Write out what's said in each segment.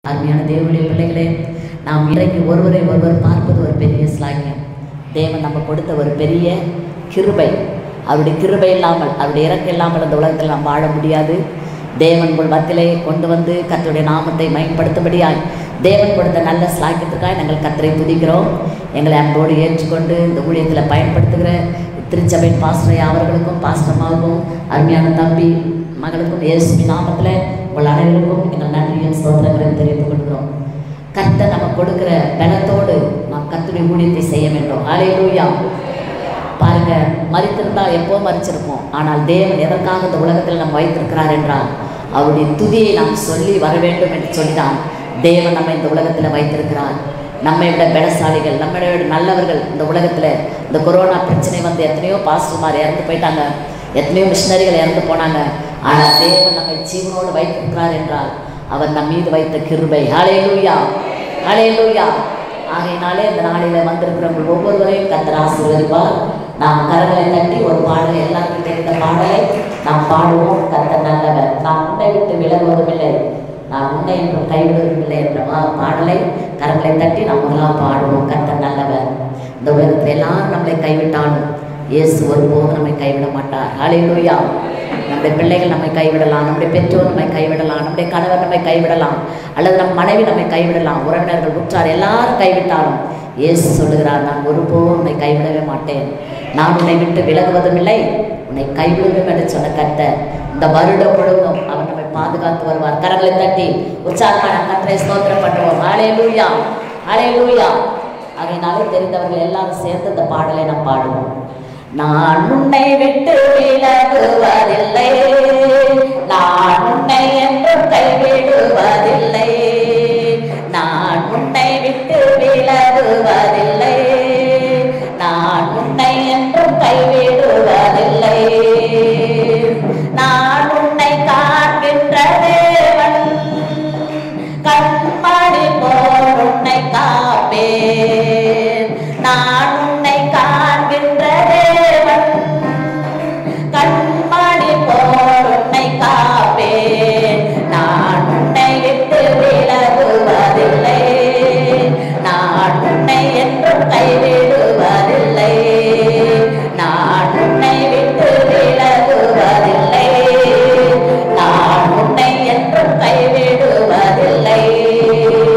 அருமையான தேவனுடைய பிள்ளைகளே நாம் இன்றைக்கு ஒருவரை ஒருவர் பார்ப்பது ஒரு பெரிய ஸ்லாக்கியம் தேவன் நம்ம கொடுத்த ஒரு பெரிய கிருபை அவருடைய கிருபை இல்லாமல் அவருடைய இறக்கம் இல்லாமல் இந்த உலகத்தில் நாம் வாழ முடியாது தேவன் உங்கள் மத்தியிலே கொண்டு வந்து கர்த்தருடைய நாமத்தை பயன்படுத்தும்படியாய் தேவன் கொடுத்த நல்ல ஸ்லாக்கியத்துக்காக நாங்கள் கர்த்தரை துதிக்கிறோம் எங்களை அன்போடு ஏற்றுக்கொண்டு இந்த ஊழியத்தில் பயன்படுத்துகிற திருச்சபை பாஸ்டரை அவர்களுக்கும் பாஸ்டர்மாவுக்கும் அருமையான தம்பி மகளுக்கும் இயேசுவி நாமத்தில் உங்கள் அனைவருக்கும் எங்கள் நன்றியும் சோதனைகளையும் தெரிவித்துக் கொள்கிறோம் கர்த்தர் நம்ம கொடுக்கிற பலத்தோடு நாம் கர்த்தருடைய ஊழியத்தை செய்ய வேண்டும் அலையூயா பாருங்க மறித்திருந்தால் எப்போ மறிச்சிருப்போம் ஆனால் தேவன் எதற்காக இந்த உலகத்தில் நம்ம வைத்திருக்கிறார் என்றால் அவருடைய துதியை நாம் சொல்லி வர வேண்டும் என்று சொல்லிதான் தேவன் நம்ம இந்த உலகத்தில் வைத்திருக்கிறார் நம்மை விட பலசாலிகள் நம்மை விட நல்லவர்கள் இந்த உலகத்தில் இந்த கொரோனா பிரச்சனை வந்து எத்தனையோ பாஸ்டர்மார் இறந்து போயிட்டாங்க எத்தனையோ மிஷினரிகள் இறந்து போனாங்க ஆனால் தேவன் நம்மை ஜீவனோடு வைத்திருக்கிறார் என்றால் அவர் நம் மீது வைத்த கிருபை ஹalleluya ஹalleluya ஆகையினாலே இந்த நாளில் வந்திருக்கிறவங்க ஒவ்வொருவரையும் கத்தர் ஆசீர்வதிப்பார் நாம் கரங்களை தட்டி ஒரு பாடலை எல்லாருக்கும் தெரிந்த பாடலை நாம் பாடுவோம் கத்தர் நல்லவர் நாம் உன்னை விட்டு விலகுவதும் இல்லை நான் உன்னை என்றும் கைவிடுவதும் இல்லை என்ற மா- பாடலை கரங்களை தட்டி நாம் முதலாம் பாடுவோம் கத்தர் நல்லவர் இந்த உலகத்தில் எல்லாரும் நம்மளை கைவிட்டாலும் இயேசு ஒருபோதும் நம்மை கைவிட மாட்டார் ஹalleluya நம்முடைய பிள்ளைகள் நம்மை கைவிடலாம் நம்முடைய பெற்றோர் நம்மை கைவிடலாம் நம்முடைய கணவர் நம்மை கைவிடலாம் அல்லது நம் மனைவி நம்மை கைவிடலாம் உறவினர்கள் உற்றார் எல்லாரும் கைவிட்டாலும் இயேசு சொல்லுகிறார் நான் ஒருபோதும் உன்னை கைவிடவே மாட்டேன் நான் உன்னை விட்டு விலகுவதும் இல்லை உன்னை கைவிடுவேன் என்று சொன்ன கர்த்தர் இந்த வருடம் முழுவதும் அவர் நம்மை பாதுகாத்து வருவார் கரங்களை தட்டி உற்சாகமான கத்தரை ஸ்தோத்திரம் பண்ணுவோம் ஹalleluya லூயா ஹலே லூயா அதனாலே தெரிந்தவர்கள் எல்லாரும் சேர்ந்து இந்த பாடலை நாம் பாடுவோம் நான் உன்னை விட்டு விலகுவதில்லை நான் உன்னை என்று கைவிடுவதில்லை நான் உன்னை விட்டு விலகுவதில்லை நான் உன்னை என்று கைவிடுவதில்லை நான் உன்னை காண்கின்ற தேவன் கண்மணி போல் உன்னை காப்பேன் நான் உன்னை காண்கின்ற தேவன் கண்மணி போல் உன்னை காப்பேன் நான் உன்னை விட்டு விலகுவதில்லை நான் உன்னை என்றும் கைவிடுவதில்லை நான் உன்னை விட்டு விலகுவதில்லை நான் உன்னை என்றும் கைவிடுவதில்லை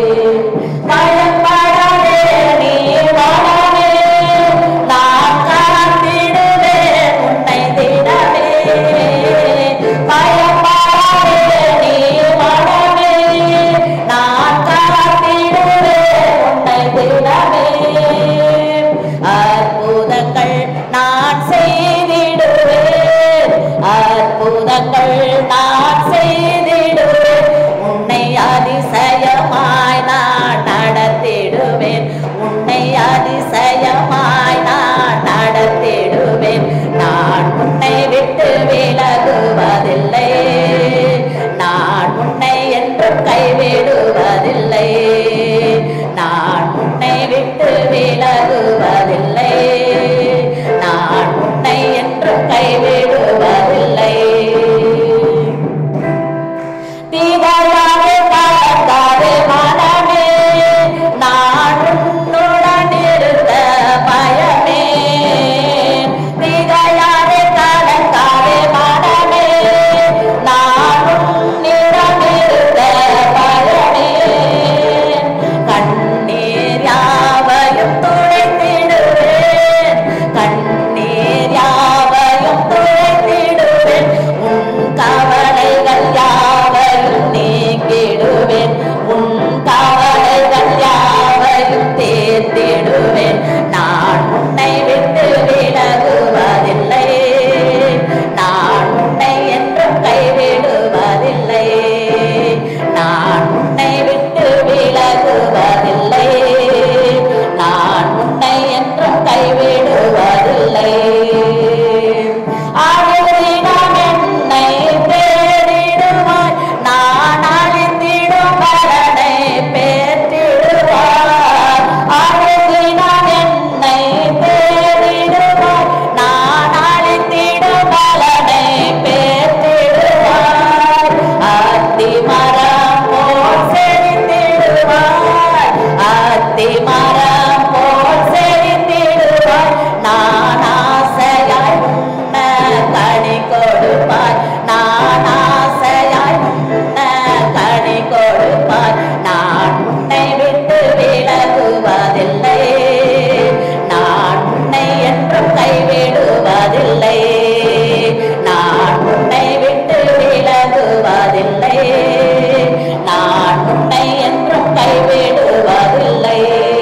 அத்திமரம் போல் செழித்திடுவாய் நான் ஆசையாய் உண்ண கனி கொடுப்பாய் நான் ஆசையாய் உண்ண கனி கொடுப்பாய் நான் உன்னை விட்டு விலகுவதில்லை நான் உன்னை என்றும் கைவிடுவதில்லை நான் உன்னை விட்டு விலகுவதில்லை நான் உன்னை என்றும் கைவிடுவதில்லை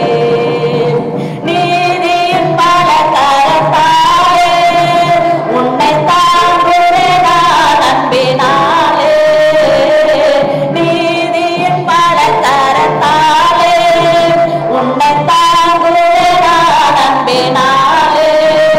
நீதியின் பலகரத்தாலே உன்னை தாங்குகிறான் அன்பினாலே நீதியின் பலகரத்தாலே உன்னை தாங்குகிறான் அன்பினாலே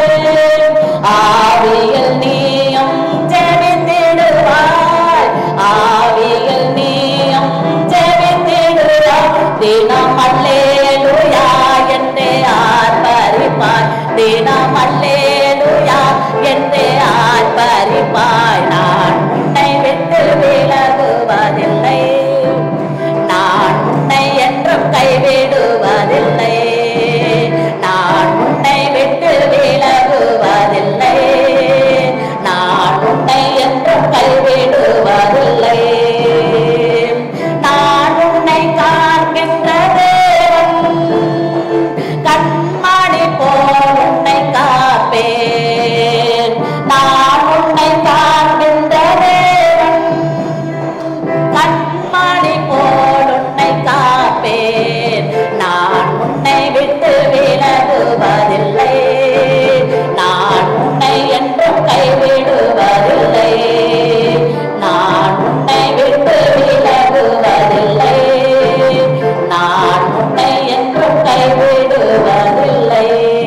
ஆவியில் நீயும் ஜெபித்திடுவாய் ஆவியில் நீயும் ஜெபித்திடுவாய் தினம் அல்லேலுயா என்றே ஆர்ப்பரிப்பாய் தினம் அல்லேலுயா என்றே ஆர்ப்பரிப்பாய் நான் உன்னை விட்டு விலகுவதில்லை நான் உன்னை என்றும் கைவிடுவதில்லை நான் உன்னை விட்டு விலகுவதில்லை நான் உன்னை என்றும் கைவிடுவதில்லை நான் உன்னை காண்கின்ற தேவன் கண்மணி போல் உன்னை காப்பேன் நான் உன்னை காண்கின்ற தேவன் கண்மணி போல் உன்னை காப்பேன் நான் உன்னை விட்டு விலகுவதில்லை நான் உன்னை என்றும் கைவிடுவதில்லை நான் உன்னை விட்டு விலகுவதில்லை நான் உன்னை என்றும் கைவிடுவதில்லை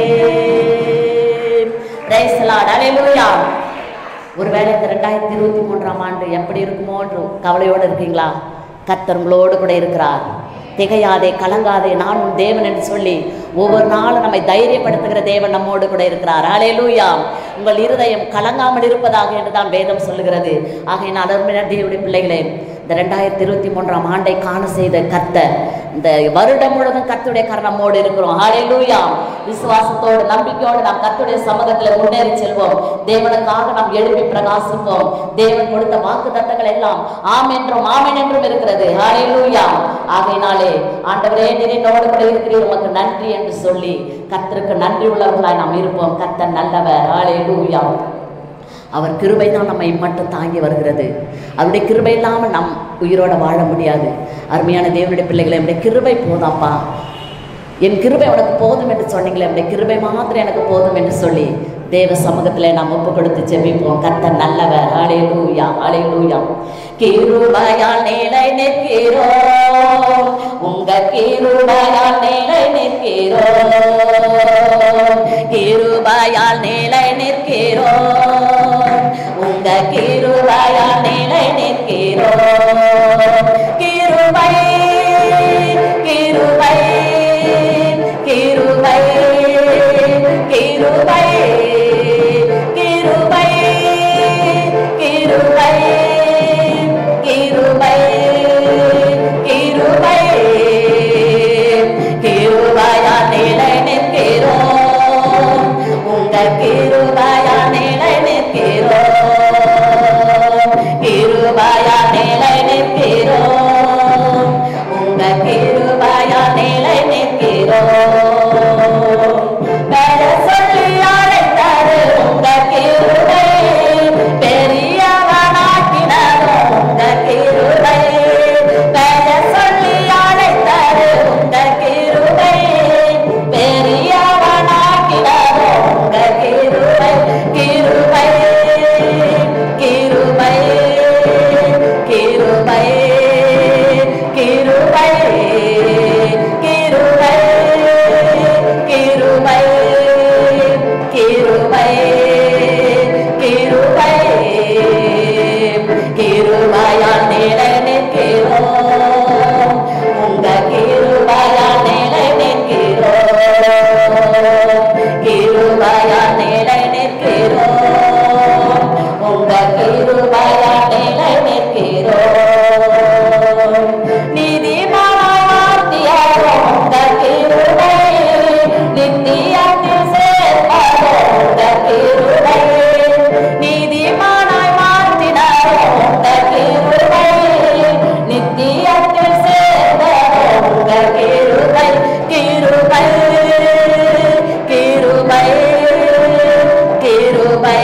Praise the Lord. Hallelujah. ஒருவேளை இந்த ரெண்டாயிரத்தி இருபத்தி மூன்றாம் ஆண்டு எப்படி இருக்குமோ என்று கவலையோடு இருக்கீங்களா கர்த்தர் உங்களோடு கூட இருக்கிறார் திகையாதே கலங்காதே நான் உன் தேவன் என்று சொல்லி ஒவ்வொரு நாளும் நம்மை தைரியப்படுத்துகிற தேவன் நம்மோடு கூட இருக்கிறார் ஹalleluya உங்கள் இருதயம் கலங்காமல் இருப்பதாக என்று தான் வேதம் சொல்லுகிறது ஆகையினால் அருமையான தேவனுடைய பிள்ளைகளே இந்த ரெண்டாயிரத்தி இருபத்தி மூன்றாம் ஆண்டை காண செய்த கர்த்தர் இந்த வருடம் முழுவதும் கர்த்தருடைய கரம் நம்மோடு இருக்கிறோம் ஹalleluya விசுவாசத்தோடு நம்பிக்கையோடு நாம் கர்த்தருடைய சமூகத்தில் முன்னேறி செல்வோம் தேவனுக்காக நாம் எழுப்பி பிரகாசிப்போம் தேவன் கொடுத்த வாக்கு தத்தங்கள் எல்லாம் ஆம் என்றும் ஆமென் என்றும் இருக்கிறது ஹalleluya ஆகையினாலே ஆண்டவரே நீர் என்னோடு கூட இருக்கிறீர் உமக்கு நன்றி என்று சொல்லி கர்த்தருக்கு நன்றி உள்ளவர்களாய் நாம் இருப்போம் கர்த்தர் நல்லவர் ஹalleluya அவர் கிருபை தான் நம்மை மட்டும் தாங்கி வருகிறது அவருடைய கிருபை இல்லாமல் நாம் உயிரோட வாழ முடியாது அருமையான தேவனுடைய பிள்ளைகளை என்னுடைய கிருபை போதாப்பா என் கிருபை உனக்கு போதும் என்று சொன்னீங்களே என்னுடைய கிருபை மாத்திரம் எனக்கு போதும் என்று சொல்லி தேவ சமூகத்தில் நாம் ஒப்பு கொடுத்து ஜெபிப்போம் கர்த்தர் நல்லவர் ஹalleluya ஹalleluya கிருபையால் நிலை நிற்கிறோம் உங்க கிருபையால் நிலை நிற்கிறோம் கிருபையால் நிலை நிற்கிறோம் உங்க கிருபையால் நிலை நிற்கிறோம் கிருபை கிருபை கிருபை கிருபை கிருபை கிருபை கிருபை கிருபை கிருபையா நிலை நிற்கிறோம் உங்க கிருபையா நிலை நிற்கிறோம் கிருபையா நிலை நிற்கிறோம் உங்க கிருபையா நிலை நிற்கிறோம் பெற சொல்லி அழைத்தது உங்க கிருபை பெரியவனாக்கினதும் உங்க கிருபை பெற சொல்லி அழைத்தது உங்க கிருபை பெரியவனாக்கினதும் உங்க கிருபை கிருபை கிருபை கிருபை கிருபை கிருபை கிருபை கிருபை கிருபை கிருபை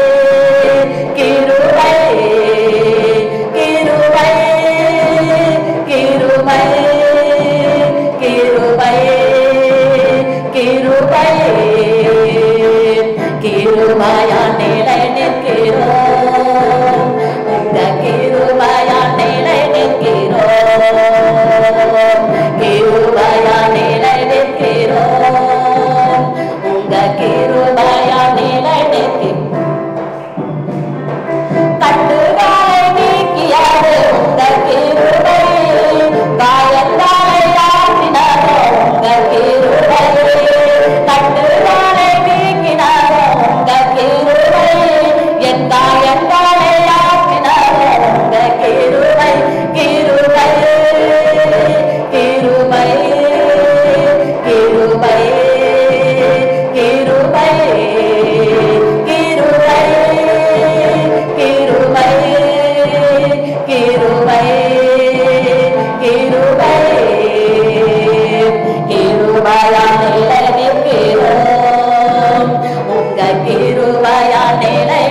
கிருபை கிருபை கிருபை கிருபை கிருபை கிருபையா நிலை நிற்கிறோம் உங்க கிருபையா நிலை நிற்கிறோம் கிருபையா நிலை நிற்கிறோம் உங்க கிருபையா நிலை நிற்கிறோம் கட்டுகளை நீக்கியது உங்க கிருபை காயத்தாலை ஆற்றினதோ உங்க கிருபை கட்டுகளை நீக்கினதோ உங்க கிருபை என் காயத்தாலை ஆற்றினதோ உங்க கிருபை கிருபை கிருபை கிருபை கிருபை கிருபை கிருபை கிருபை கிருபை கிருபையா நிலை நிற்கிறோம் உங்க கிருபையா நிலை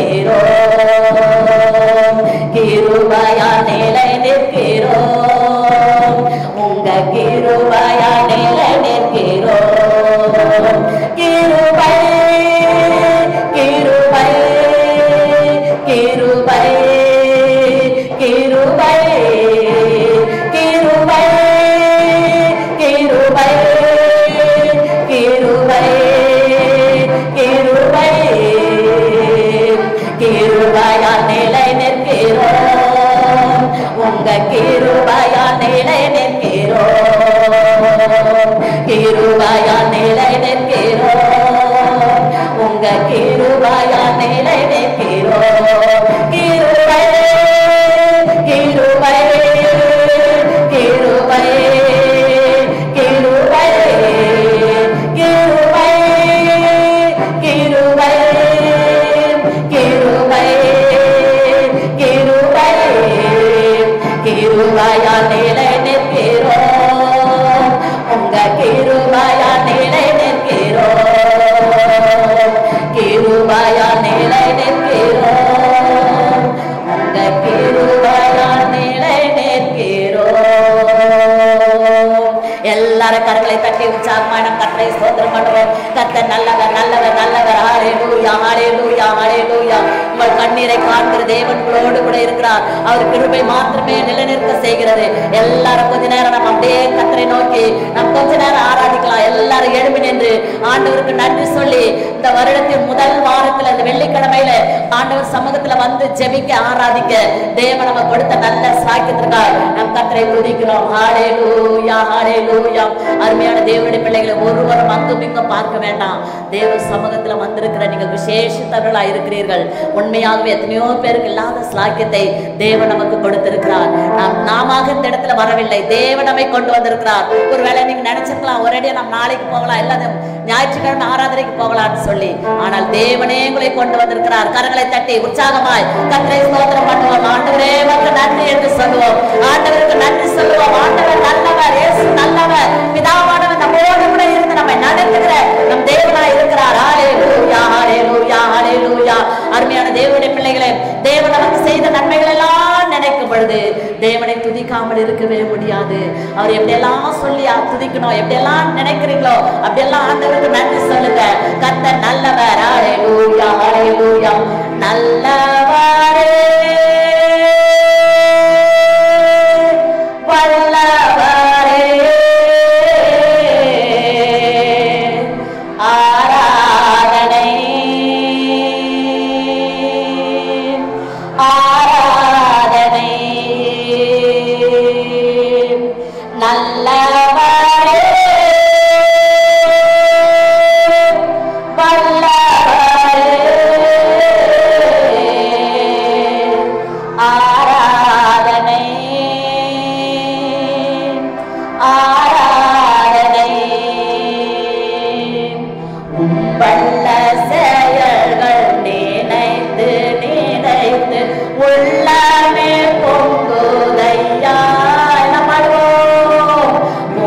நிற்கிறோம் கிருபையா நிலை நிற்கிறோம் உங்க கிருபையா நிலை நிற்கிறோம் கிருபை கிருபை கிருபை கிருபை கிருபை கிருபை கிருபை கிருபை கிருபையா நிலை நிற்கிறோம் உங்க கிருபையா நிலை நிற்கிறோம் கிருபையா நிலை நிற்கிறோம் உங்க கிருபையா நிலை நிற்கிறோம் கிருபை கிருபை கிருபை கிருபை கிருபை கிருபை கிருபை கிருபை கிருபையா நிலை நிற்கிறோம் உங்க கிருபையா நிலை நிற்கிறோம் கிருபையா நிலை நிற்கிறோம் உங்க கிருபையா நிலை நிற்கிறோம் எல்லாரும் கரங்களை தட்டி உற்சாகமான கத்தரை ஸ்தோத்திரம் பண்ணுவோம் கத்த நல்லவர் நல்லவர் நல்லவர் ஹalleluya ஹalleluya ஹalleluya உங்கள் கண்ணீரை காண்கிற தேவன் உங்களோடு கூட இருக்கிறார் அவர் கிருபை மாத்திரமே நிலைநிற்க செய்கிறது எல்லாரும் கொஞ்ச நேரம் நம்ம அப்படியே கத்தரை நோக்கி நம்ம கொஞ்ச நேரம் ஆராதிக்கலாம் எல்லாரும் எழுப்பி நின்று ஆண்டவருக்கு நன்றி சொல்லி இந்த வருடத்தின் முதல் வாரத்துல இந்த வெள்ளிக்கிழமையில ஆண்டவர் சமூகத்துல வந்து ஜெபிக்க ஆராதிக்க தேவன் நம்ம கொடுத்த நல்ல சாக்கியத்திற்காக நம் கத்தரை துதிக்கிறோம் ஹalleluya ஹalleluya அருமையான தேவனுடைய பிள்ளைகளை ஒருவரும் அங்கும் இங்கும் பார்க்க வேண்டாம் தேவ சமூகத்துல வந்திருக்கிற நீங்கள் விசேஷத்தவர்களா இருக்கிறீர்கள் உண்மையாகவே எத்தனையோ பேருக்கு இல்லாத ஸ்லாக்கியத்தை தேவன் நமக்கு கொடுத்திருக்கிறார் நாம் நாம இந்த இடத்துல வரவில்லை தேவன் நம்மை கொண்டு வந்திருக்கிறார் ஒருவேளை நீங்க நினைச்சிருக்கலாம் ஒரேடியா நம்ம நாளைக்கு போகலாம் எல்லாரும் ஞாயிற்றுக்கிழமை ஆராதனைக்கு போகலாம்னு சொல்லி ஆனால் தேவனே உங்களை கொண்டு வந்திருக்கிறார் கரங்களை தட்டி உற்சாகமாய் கத்தரை ஸ்தோத்திரம் பண்ணுவோம் ஆண்டவரே உமக்கு நன்றி என்று சொல்லுவோம் ஆண்டவருக்கு நன்றி சொல்லுவோம் ஆண்டவர் நல்லவர் இயேசு நல்லவர் பிதாவானவர் நம்மோடு கூட இருந்து நம்மை நடத்துகிற நம் தேவனாய் இருக்கிறார் ஹalleluya ஹalleluya ஹalleluya அருமையான தேவனுடைய பிள்ளைகளே தேவன் நமக்கு செய்த நன்மைகள் எல்லாம் நினைக்கும் பொழுது தேவனை துதிக்காமல் இருக்கவே முடியாது அவர் எப்படியெல்லாம் சொல்லி துதிக்கணும் எப்படியெல்லாம் நினைக்கிறீங்களோ அப்படியெல்லாம் ஆண்டவருக்கு நன்றி சொல்லுங்க கர்த்தர் நல்லவர் ஹalleluya ஹalleluya நல்லவரே வல்லவரே ஆராதனை ஆராதனை நல்லவரே வல்லவரே ஆராதனை ஆராதனை உம்பள்ள செயல்கள் நினைத்து நினைத்து உள்ளமே பொங்குதையா என்ன பாடுவோம்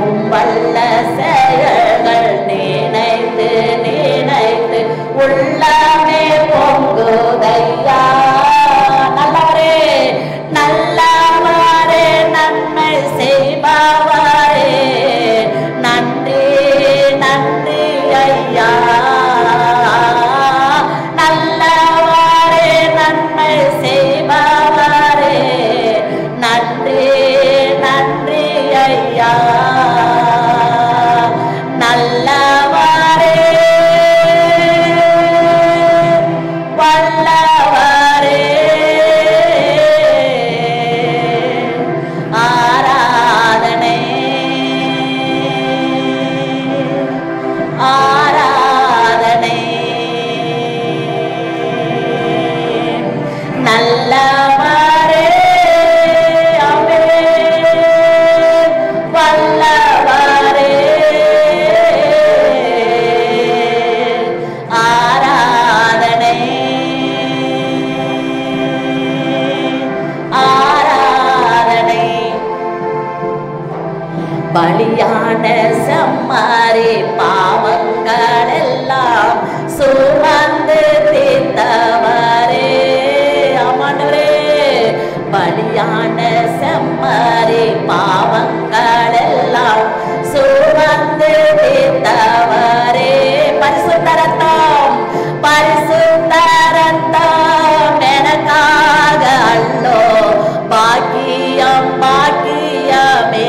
பலியான செம்மறி பாவங்கள் எல்லாம் சுமந்து தீர்த்தவரே ஆமாண்டவரே பலியான செம்மறி பாவங்கள் எல்லாம் சுமந்து தீர்த்தவரே பரிசுத்த ரத்தம் பரிசுத்த ரத்தம் எனக்காக அல்லோ பாக்கியம் பாக்கியமே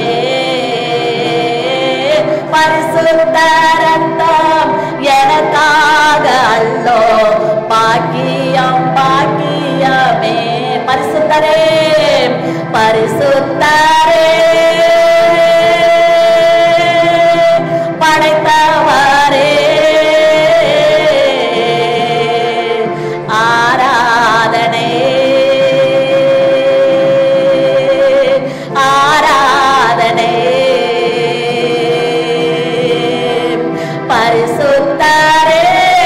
பரிசுத்த ரத்தம் எனக்காக அல்லோ பாக்கியம் பாக்கியமே பரிசுத்தரே பரிசுத்தரே படைத்தவரே ஆராதனை ஆராதனை பரிசுத்தரே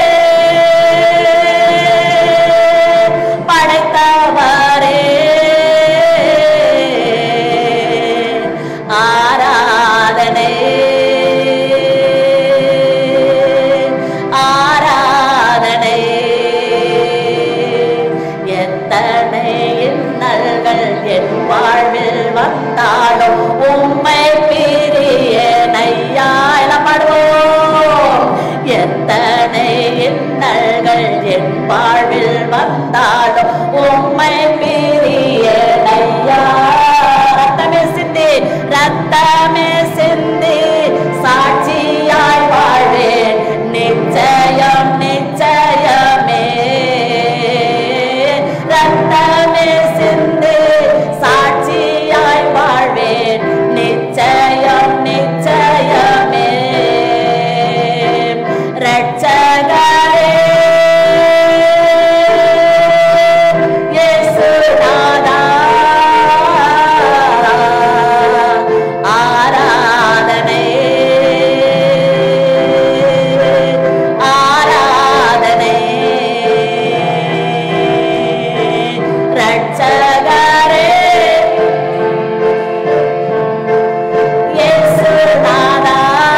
படைத்தவரே ஆராதனை ஆராதனை எத்தனை இன்னல்கள் என் வாழ்வில் வந்தாலும் உம்மை பிரிய நையா எல்லாம் பாடுவோம் எத்தனை இன்னல்கள் என் வாழ்வில் வந்தாலும் உம்மை பிரிய நையா ரத்தமே சிந்தி ரத்தமே சிந்தி சாட்சியாய் வாழ்வேன் நிச்சயம் நிச்சயமே ரத்தமே சிந்து சாட்சியாய் வாழ்வேன் நிச்சயம் நிச்சயமே ரட்சகரே இயேசுநாதா ஆராதனை ஆராதனை ரட்சகரே இயேசுநாதா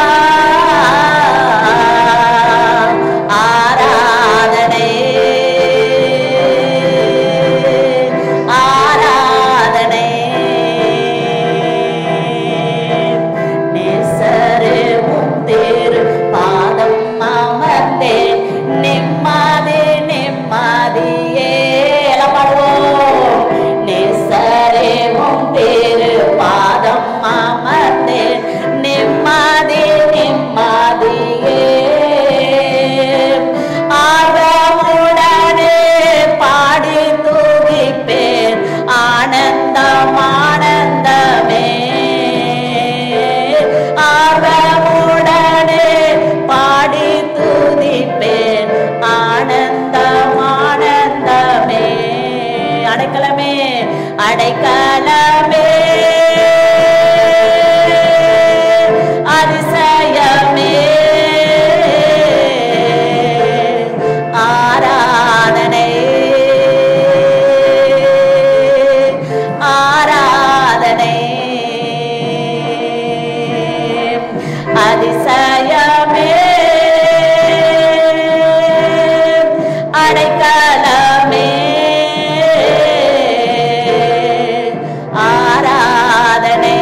ஆராதனை ஆராதனை நேசரே உம் தேரு பாதம் அமர்ந்தேன் நிம்மதி நிம்மதியே எல்லாம் பாடுவோம் நேசரே உம் தேரு பாதம் அமர்ந்தேன் நிம்மதி நிம்மதியே ஆர்வமுடனே பாடி துதிப்பேன் ஆனந்தம் ஆனந்தமே ஆர்வமுடனே பாடி துதிப்பேன் ஆனந்தம் ஆனந்தமே அடைக்கலமே அடைக்கலமே அதிசயமே ஆராதனை ஆராதனை அதிசயமே அடைக்கலமே ஆராதனை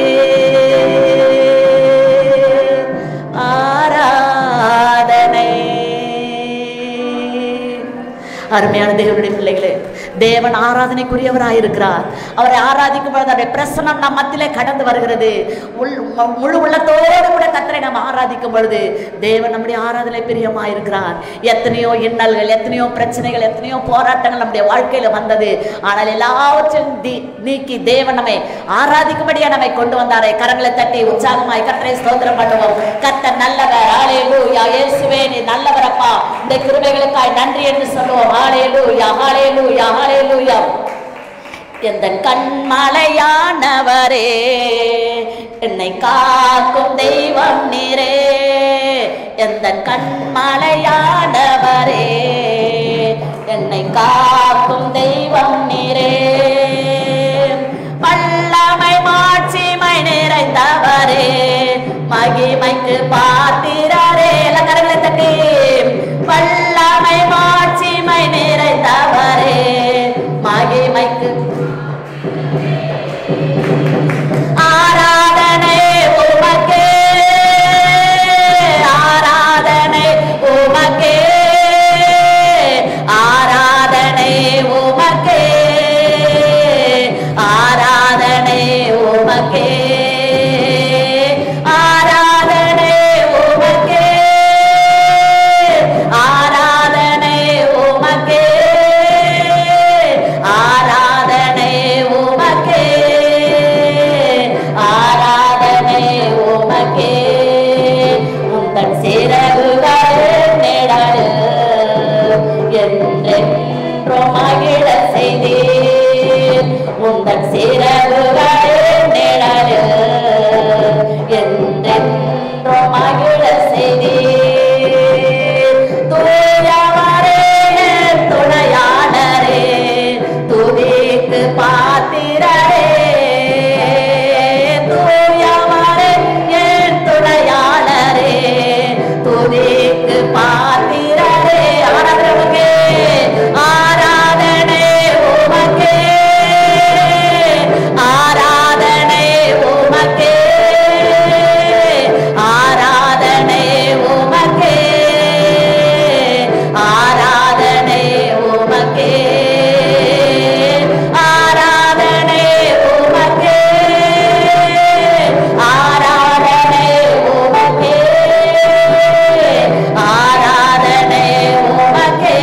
ஆராதனை அருமையான தேவனுடைய பிள்ளைகளே தேவன் ஆராதனைக்குரியவராயிருக்கிறார் அவரை ஆராதிக்கும் பொழுது அவருடைய பிரசனம் நம் மத்தியிலே கடந்து வருகிறது உள் மு- முழு உள்ளத்தோடு கூட கத்தரை நாம் ஆராதிக்கும் பொழுது தேவன் நம்முடைய ஆராதனை பிரியமாயிருக்கிறார் எத்தனையோ இன்னல்கள் எத்தனையோ பிரச்சனைகள் எத்தனையோ போராட்டங்கள் நம்முடைய வாழ்க்கையில வந்தது ஆனால் எல்லாவற்றையும் தி- நீக்கி தேவன் நம்மை ஆராதிக்கும்படியா நம்மை கொண்டு வந்தாரே கரங்களை தட்டி உற்சாகமாய் கத்தரை ஸ்தோத்திரம் பண்ணுவோம் கத்தர் நல்லவர் ஆலேலூயா இயேசுவே நீ நல்லவரப்பா இந்த கிருபைகளுக்காய் நன்றி என்று சொல்லுவோம் ஆலேலூயா ஆலேலூயா ஆலேலூயா எந்த கண்மலையானவரே என்னை காக்கும் தெய்வம் நீரே எந்த கண்மலையானவரே என்னை காக்கும் தெய்வம் நீரே வல்லமை மாட்சிமை நிறைந்தவரே மகிமைக்கு பாத்திரரே எல்லாம் கரங்களை தட்டி வல்லமை மாட்சிமை நிறைந்தவரே மகிமைக்கு ஆராதனை உமக்கே ஆராதனை உமக்கே ஆராதனை உமக்கே ஆராதனை உமக்கே ஆராதனை உமக்கே ஆராதனை உமக்கே ஆராதனை உமக்கே ஆராதனை உமக்கே உந்தன் சிறகுகள் நிழல் என்றென்றும் மகிழ செய்தீர் உந்தன் சிறகுகள் நிழல் என்றென்றும் மகிழ செய்தீர் தூயவரே துணையாளரே துதிக்கு பாத்திரரே தூயவரே என் துணையாளரே துதிக்கு பாத்திரரே ஆராதனை உமக்கே ஆராதனை உமக்கே ஆராதனை உமக்கே ஆராதனை உமக்கே ஆராதனை உமக்கே ஆராதனை உமக்கே ஆராதனை உமக்கே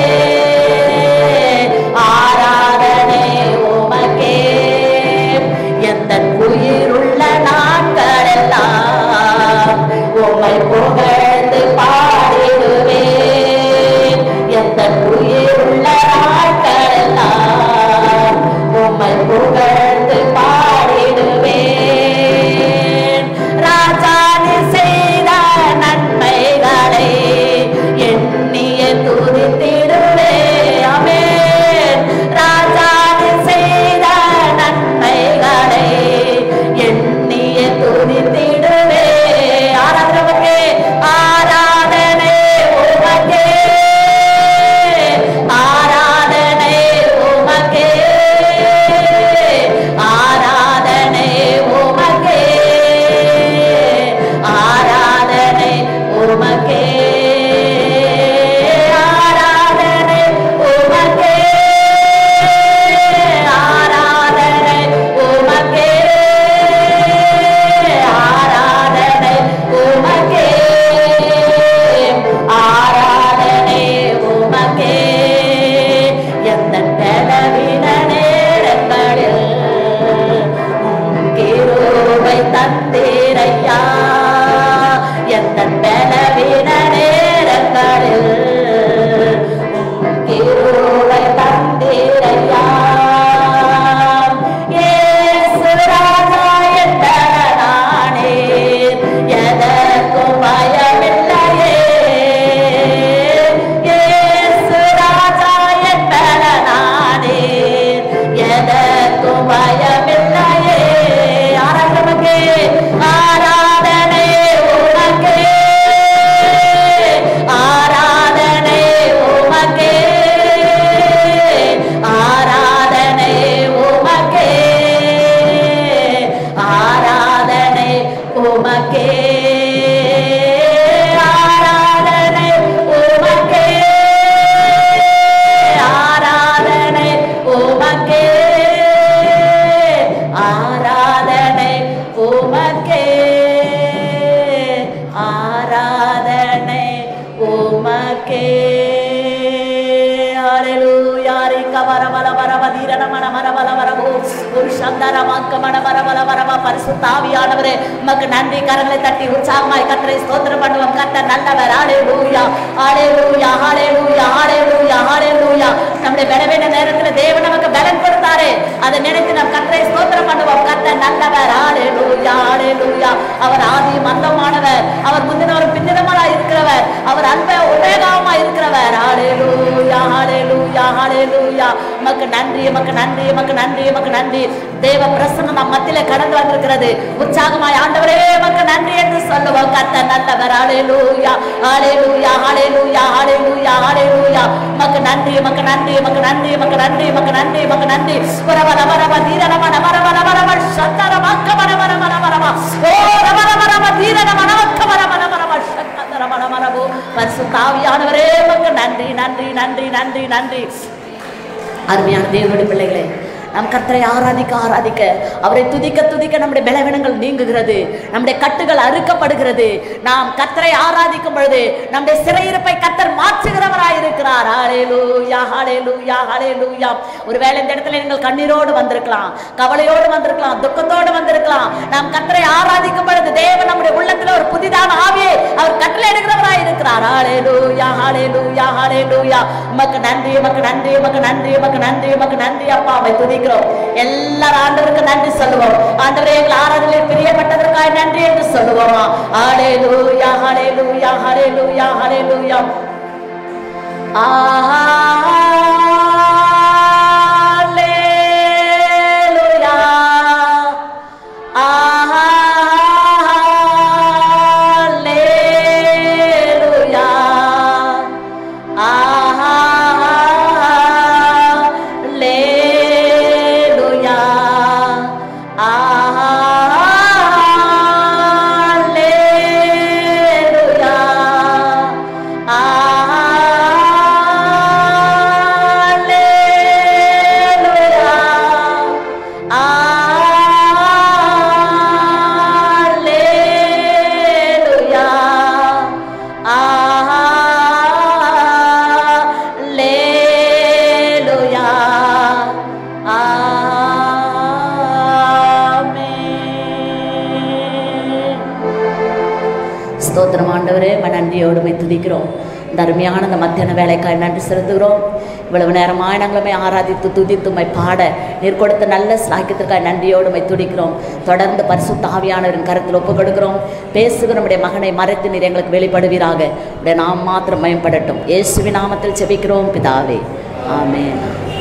ஆராதனை உமக்கே எந்த உயிருள்ள நாட்களெல்லாம் உம்மை புகழ்ந்து பாடிடுவேன் எந்த உயிருள்ள நாட்களெல்லாம் உம்மை புகழ்ந்து பாடிடுவேன் ராஜா நீ செய்த நன்மைகளை எண்ணிய துதித்திடுவே அமேன் ராஜா நீ செய்த நன்மைகளை எண்ணிய துதித்திடுவே ஆராதனை ஆராதனை உமக்கே ஆராதனை உமக்கே ஆராதனை உமக்கே ஆராதனை உமக்கே ஆராதனை உமக்கே ஆராதனை உமக்கே ஆராதனை உமக்கே ஆராதனை உமக்கே எந்த பலவீன நேரங்களில் உம் கிருபை தந்தீரையா எந்த பலவீன நேரங்களில் உம் கிருபை தந்தீரையா இயேசு ராஜா என்பவனானே, எதற்கும் பயமில்லையே. இயேசு ராஜா என்பவனானே, எதற்கும் பயமில்லையே. ஆராதனை ஆராதனை உனக்கே ஆராதனை உமக்கே ஆராதனை உமக்கே ஆராதனை உமக்கே ஆராதனை உமக்கே ஆராதனை உமக்கே ஆராதனை உமக்கே ஆராதனை உமக்கே ஹalleluya ரிக வர வர வர வதீரன மன மர வர வரவோ ஒரு சந்தர மக்க மன வர வர வரவ பரிசுத்த ஆவியானவரே உமக்கு நன்றி கரங்களை தட்டி உற்சாகமாய் கர்த்தரை ஸ்தோத்திரம் பண்ணுவோம் கர்த்தர் நல்லவர் ஹalleluya ஹalleluya ஹalleluya ஹalleluya ஹalleluya நம்முடைய பலவீன நேரத்தில் தேவன் நமக்கு பலன் கொடுத்தாரே அதை நினைத்து நாம் கர்த்தரை ஸ்தோத்திரம் பண்ணுவோம் கர்த்தர் நல்லவர் ஹalleluya ஹalleluya அவர் ஆதி மந்தமானவர் அவர் முந்தினவர் பிந்தினவரா இருக்கிறவர் அவர் அன்ப உபயோகமா இருக்கிறவர் ஹalleluya ஹalleluya ஹalleluya உமக்கு நன்றி உமக்கு நன்றி உமக்கு நன்றி உமக்கு நன்றி தேவ பிரசன்னம் நம் மத்தியில கடந்து வந்திருக்கிறது உற்சாகமாய் ஆண்டவரே உமக்கு நன்றி என்று சொல்லுவோம் கத்த நல்லவர் ஹalleluya ஹalleluya ஹalleluya ஹalleluya ஹalleluya மக்கு நன்றி மக்கு நன்றி மக்கு நன்றி மக்கு நன்றி மக்கு நன்றி மக்கு நன்றி வரவர வரவ தீரன மன வரவர வரவ சத்தர மக்க வர வர வர வரவ ஓ ரவர வரவ தீரன மன மக்க வர வர வரவ சத்தர மன வரவோ பரிசுத்த ஆவியானவரே மக்கு நன்றி நன்றி நன்றி நன்றி நன்றி அருமையான தேவனுடைய பிள்ளைகளே நம் கர்த்தரை ஆராதிக்க ஆராதிக்க அவரை துதிக்க துதிக்க நம்முடைய பலவீனங்கள் நீங்குகிறது நம்முடைய கட்டுகள் அறுக்கப்படுகிறது நாம் கர்த்தரை ஆராதிக்கும் பொழுது நம்முடைய சிறையிருப்பை கர்த்தர் மாற்றுகிறவராய் இருக்கிறார் ஹalleluya ஹalleluya ஹalleluya ஒருவேளை இந்த இடத்துல நீங்கள் கண்ணீரோடு வந்திருக்கலாம் கவலையோடு வந்திருக்கலாம் துக்கத்தோடு வந்திருக்கலாம் நாம் கர்த்தரை ஆராதிக்கும் பொழுது தேவன் நம்முடைய உள்ளத்துல ஒரு புதிதான ஆவியை அவர் கட்டளை எடுக்கிறவராய் இருக்கிறார் ஹalleluya ஹalleluya ஹalleluya உமக்கு நன்றி உமக்கு நன்றி உமக்கு நன்றி உமக்கு நன்றி உமக்கு நன்றி அப்பா அவை துதிக்கிறோம் எல்லாரும் ஆண்டவருக்கு நன்றி சொல்லுவோம் ஆண்டவரே எங்கள் ஆராதனையில் பிரியப்பட்டதற்காக நன்றி என்று சொல்லுவோமா ஹalleluya ஹalleluya ஹalleluya ஹalleluya ஹalleluya ஹalleluya Alleluia. Alleluia. Alleluia. Alleluia. Alleluia. ஆமென். ஸ்தோத்திரம் ஆண்டவரே ம நன்றியோடு உம்மை துதிக்கிறோம் இந்த அருமையான இந்த மத்தியான வேலைக்காய் நன்றி செலுத்துகிறோம் இவ்வளவு நேரமாய் நாங்களுமே ஆராதித்து துதித்து உம்மை பாட நீர் கொடுத்த நல்ல சாக்கியத்திற்காக நன்றியோடு உம்மை துடிக்கிறோம் தொடர்ந்து பரிசுத்த ஆவியானவரின் கருத்தில் ஒப்பு கொடுக்கிறோம் பேசுகிற நம்முடைய மகனை மறைத்து நீர் எங்களுக்கு வெளிப்படுவீராக உடைய நாம் மாத்திரம் மயம்படட்டும் இயேசுவின் நாமத்தில் செபிக்கிறோம் பிதாவே ஆமென்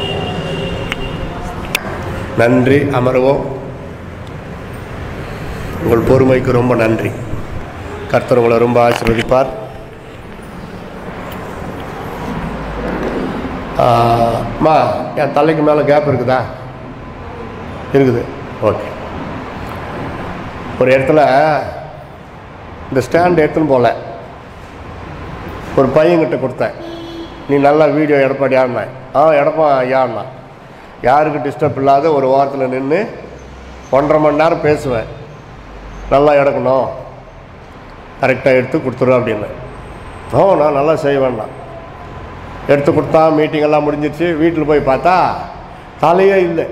நன்றி அமருவோம் உங்கள் பொறுமைக்கு ரொம்ப நன்றி கர்த்தர் உங்களை ரொம்ப ஆசீர்வதிப்பார் அம்மா என் தலைக்கு மேலே கேப் இருக்குதா இருக்குது ஓகே ஒரு இடத்துல இந்த ஸ்டாண்ட் எடுத்துன்னு போகல ஒரு பையன்கிட்ட கொடுத்தேன் நீ நல்லா வீடியோ எடப்பாடி ஆடினேன் ஆ எடப்பா ஐயாண்ணா யாருக்கு டிஸ்டர்ப் இல்லாத ஒரு வாரத்தில் நின்று ஒன்றரை மணி நேரம் பேசுவேன் நல்லா எடுக்கணும் கரெக்டாக எடுத்து கொடுத்துரு அப்படின்னு ஓ நான் நல்லா செய்வேன்னா எடுத்து கொடுத்தா மீட்டிங் எல்லாம் முடிஞ்சிருச்சு வீட்டில் போய் பார்த்தா தலையே இல்லை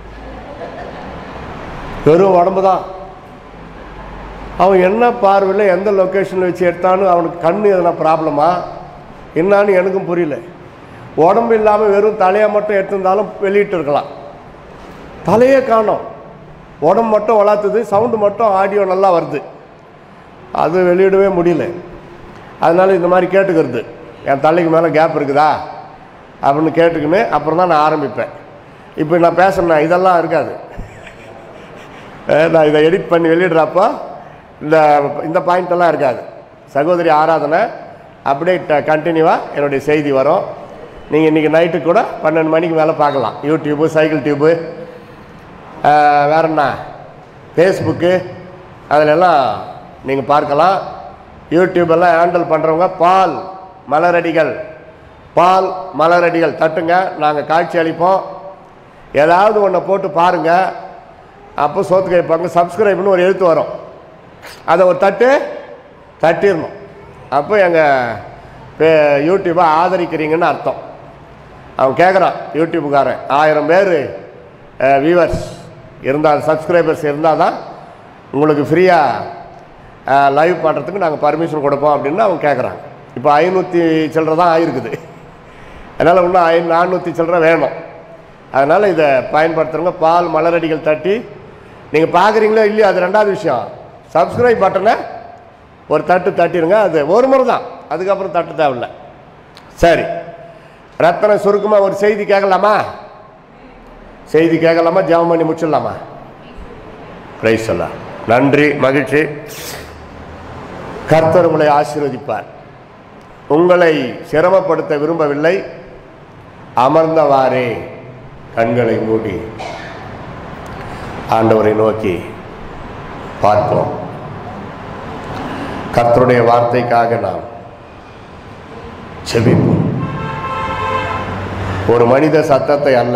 வெறும் உடம்பு தான் அவன் என்ன பார்வையில் எந்த லொக்கேஷனில் வச்சு எடுத்தான்னு அவனுக்கு கண் எதனா ப்ராப்ளமா என்னான்னு எனக்கும் புரியல உடம்பு இல்லாமல் வெறும் தலையை மட்டும் எடுத்திருந்தாலும் வெளியிட்டு இருக்கலாம் தலையே காணோம் உடம்பு மட்டும் வளர்த்துது சவுண்டு மட்டும் ஆடியோ நல்லா வருது அது வெளியிடவே முடியல அதனால இந்த மாதிரி கேட்டுக்கிறது என் தலைக்கு மேலே கேப் இருக்குதா அப்படின்னு கேட்டுக்கின்னு அப்புறம் தான் நான் ஆரம்பிப்பேன் இப்போ நான் பேசுனேன் இதெல்லாம் இருக்காது அஹ் நான் இதை எடிட் பண்ணி வெளியிடுறப்போ இந்த இந்த பாயிண்ட் எல்லாம் இருக்காது சகோதரி ஆராதனை அப்படியே கண்டினியூவாக என்னுடைய செய்தி வரும் நீங்கள் இன்றைக்கி நைட்டு கூட பன்னெண்டு மணிக்கு மேலே பார்க்கலாம் யூடியூப்பு சைக்கிள் டியூப்பு அஹ் வேற என்ன ஃபேஸ்புக்கு அதிலெல்லாம் நீங்கள் பார்க்கலாம் யூடியூப் எல்லாம் ஹேண்டில் பண்ணுறவங்க பால் மலரடிகள் பால் மலரடிகள் தட்டுங்க நாங்கள் காட்சி அளிப்போம் ஏதாவது ஒன்றை போட்டு பாருங்கள் அப்போ சோத்து கேட்பாங்க சப்ஸ்கிரைப்னு ஒரு எழுத்து வரும் அதை ஒரு தட்டு தட்டிடணும் அப்போ எங்கள் யூடியூப்பை ஆதரிக்கிறீங்கன்னு அர்த்தம் அவன் கேட்குறான் யூடியூப்புக்காரன் ஆயிரம் பேர் வியூவர்ஸ் இருந்தால் சப்ஸ்கிரைபர்ஸ் இருந்தால் தான் உங்களுக்கு ஃப்ரீயாக லைவ் பண்ணுறதுக்கு நாங்கள் பர்மிஷன் கொடுப்போம் அப்படின்னு அவன் கேட்குறான் இப்போ ஐநூற்றி சில்லற தான் ஆயிருக்குது அதனால் இன்னும் ஐ நானூற்றி சில்லற வேணும் அதனால் இதை பயன்படுத்துகிறவங்க பால் மலரடிகள் தட்டி நீங்கள் பார்க்குறீங்களோ இல்லையோ அது ரெண்டாவது விஷயம் சப்ஸ்கிரைப் பட்டனை ஒரு தட்டு தட்டிடுங்க அது ஒரு முறை தான் அதுக்கப்புறம் தட்டு தேவையில்ல சரி ரத்தன சுருக்கமாக ஒரு செய்தி கேட்கலாமா செய்தி கேட்கலாமா ஜெபம் பண்ணி முடிச்சிடலாமா ரைஸ் எல்லாம் நன்றி மகிழ்ச்சி கர்த்தர் உங்களை ஆசீர்வதிப்பார் உங்களை சிரமப்படுத்த விரும்பவில்லை அமர்ந்தவாறே கண்களை மூடி ஆண்டவரை நோக்கி பார்ப்போம் கர்த்தருடைய வார்த்தைக்காக நாம் செபிப்போம் ஒரு மனித சத்தத்தை அல்ல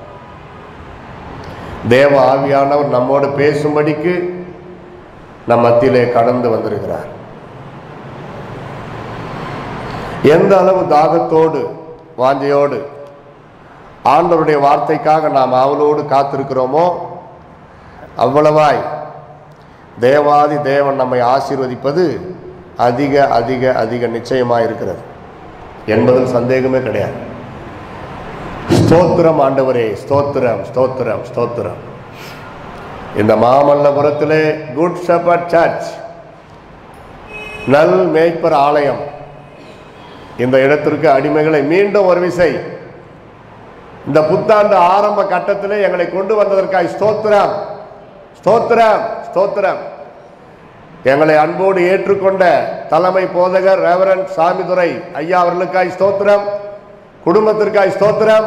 தேவ ஆவியானவர் நம்மோடு பேசும்படிக்கு நம் மத்தியிலே கடந்து வந்திருக்கிறார் எந்த அளவு தாகத்தோடு வாஞ்சையோடு ஆண்டவருடைய வார்த்தைக்காக நாம் ஆவலோடு காத்திருக்கிறோமோ அவ்வளவாய் தேவாதி தேவன் நம்மை ஆசீர்வதிப்பது அதிக அதிக அதிக நிச்சயமாக இருக்கிறது என்பதில் சந்தேகமே கிடையாது ஸ்தோத்திரம் ஆண்டவரே ஸ்தோத்திரம் ஸ்தோத்திரம் ஸ்தோத்திரம் இந்த மாமல்லபுரத்திலே குட் ஷெப்பர்ட் சர்ச் நல் மேய்ப்பர் ஆலயம் இந்த இடத்திற்கு அடிமைகளை மீண்டும் ஒரு விசை இந்த புத்தாண்டு ஆரம்ப கட்டத்திலே எங்களை கொண்டு வந்ததற்காய் ஸ்தோத்திரம் ஸ்தோத்திரம் ஸ்தோத்திரம் எங்களை அன்போடு ஏற்றுக்கொண்ட தலைமை போதகர் ரெவரன் சாமிதுரை ஐயா அவர்களுக்காய் ஸ்தோத்திரம் குடும்பத்திற்காய் ஸ்தோத்திரம்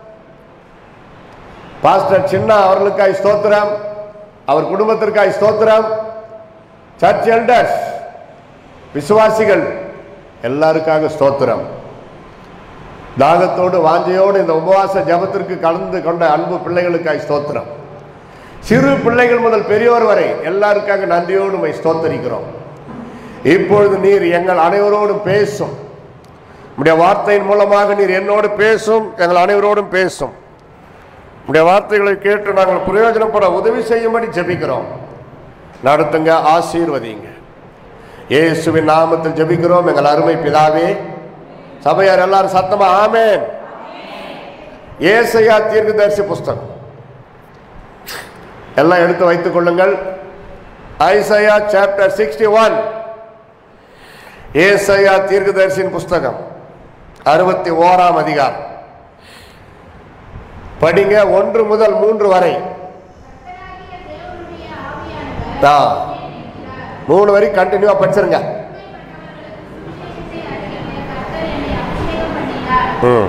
பாஸ்டர் சின்னா அவர்களுக்காய் ஸ்தோத்திரம் அவர் குடும்பத்திற்காய் ஸ்தோத்திரம் சர்ச் எல்டர்ஸ் விசுவாசிகள் எல்லாருக்காக ஸ்தோத்திரம் தாகத்தோடு வாஞ்சையோடு இந்த உபவாச ஜபத்திற்கு கலந்து கொண்ட அன்பு பிள்ளைகளுக்காய் ஸ்தோத்திரம் சிறு பிள்ளைகள் முதல் பெரியோர் வரை எல்லாருக்காக நன்றியோடு உம்மை ஸ்தோத்தரிக்கிறோம் இப்பொழுது நீர் எங்கள் அனைவரோடும் பேசும் உடைய வார்த்தையின் மூலமாக நீர் என்னோடு பேசும் எங்கள் அனைவரோடும் பேசும் உடைய வார்த்தைகளை கேட்டு நாங்கள் பிரயோஜனப்பட உதவி செய்யும்படி ஜெபிக்கிறோம் நடத்துங்க ஆசீர்வதிங்க இயேசுவின் நாமத்தில் ஜெபிக்கிறோம் எங்கள் அருமை பிதாவே சபையார் எல்லாரும் சத்தமா ஆமென் ஏசையா தீர்க்கதரிசி புஸ்தகம் எல்லாம் எடுத்து வைத்துக் கொள்ளுங்கள் Isaiah chapter sixty one Isaiah தீர்க்கதரிசியின் புஸ்தகம் அறுபத்தி ஓராம் அதிகாரம் படிங்க ஒன்று முதல் மூன்று வரை ஆ, மூணு வரை கண்டினியூவா படிச்சிருங்க ம்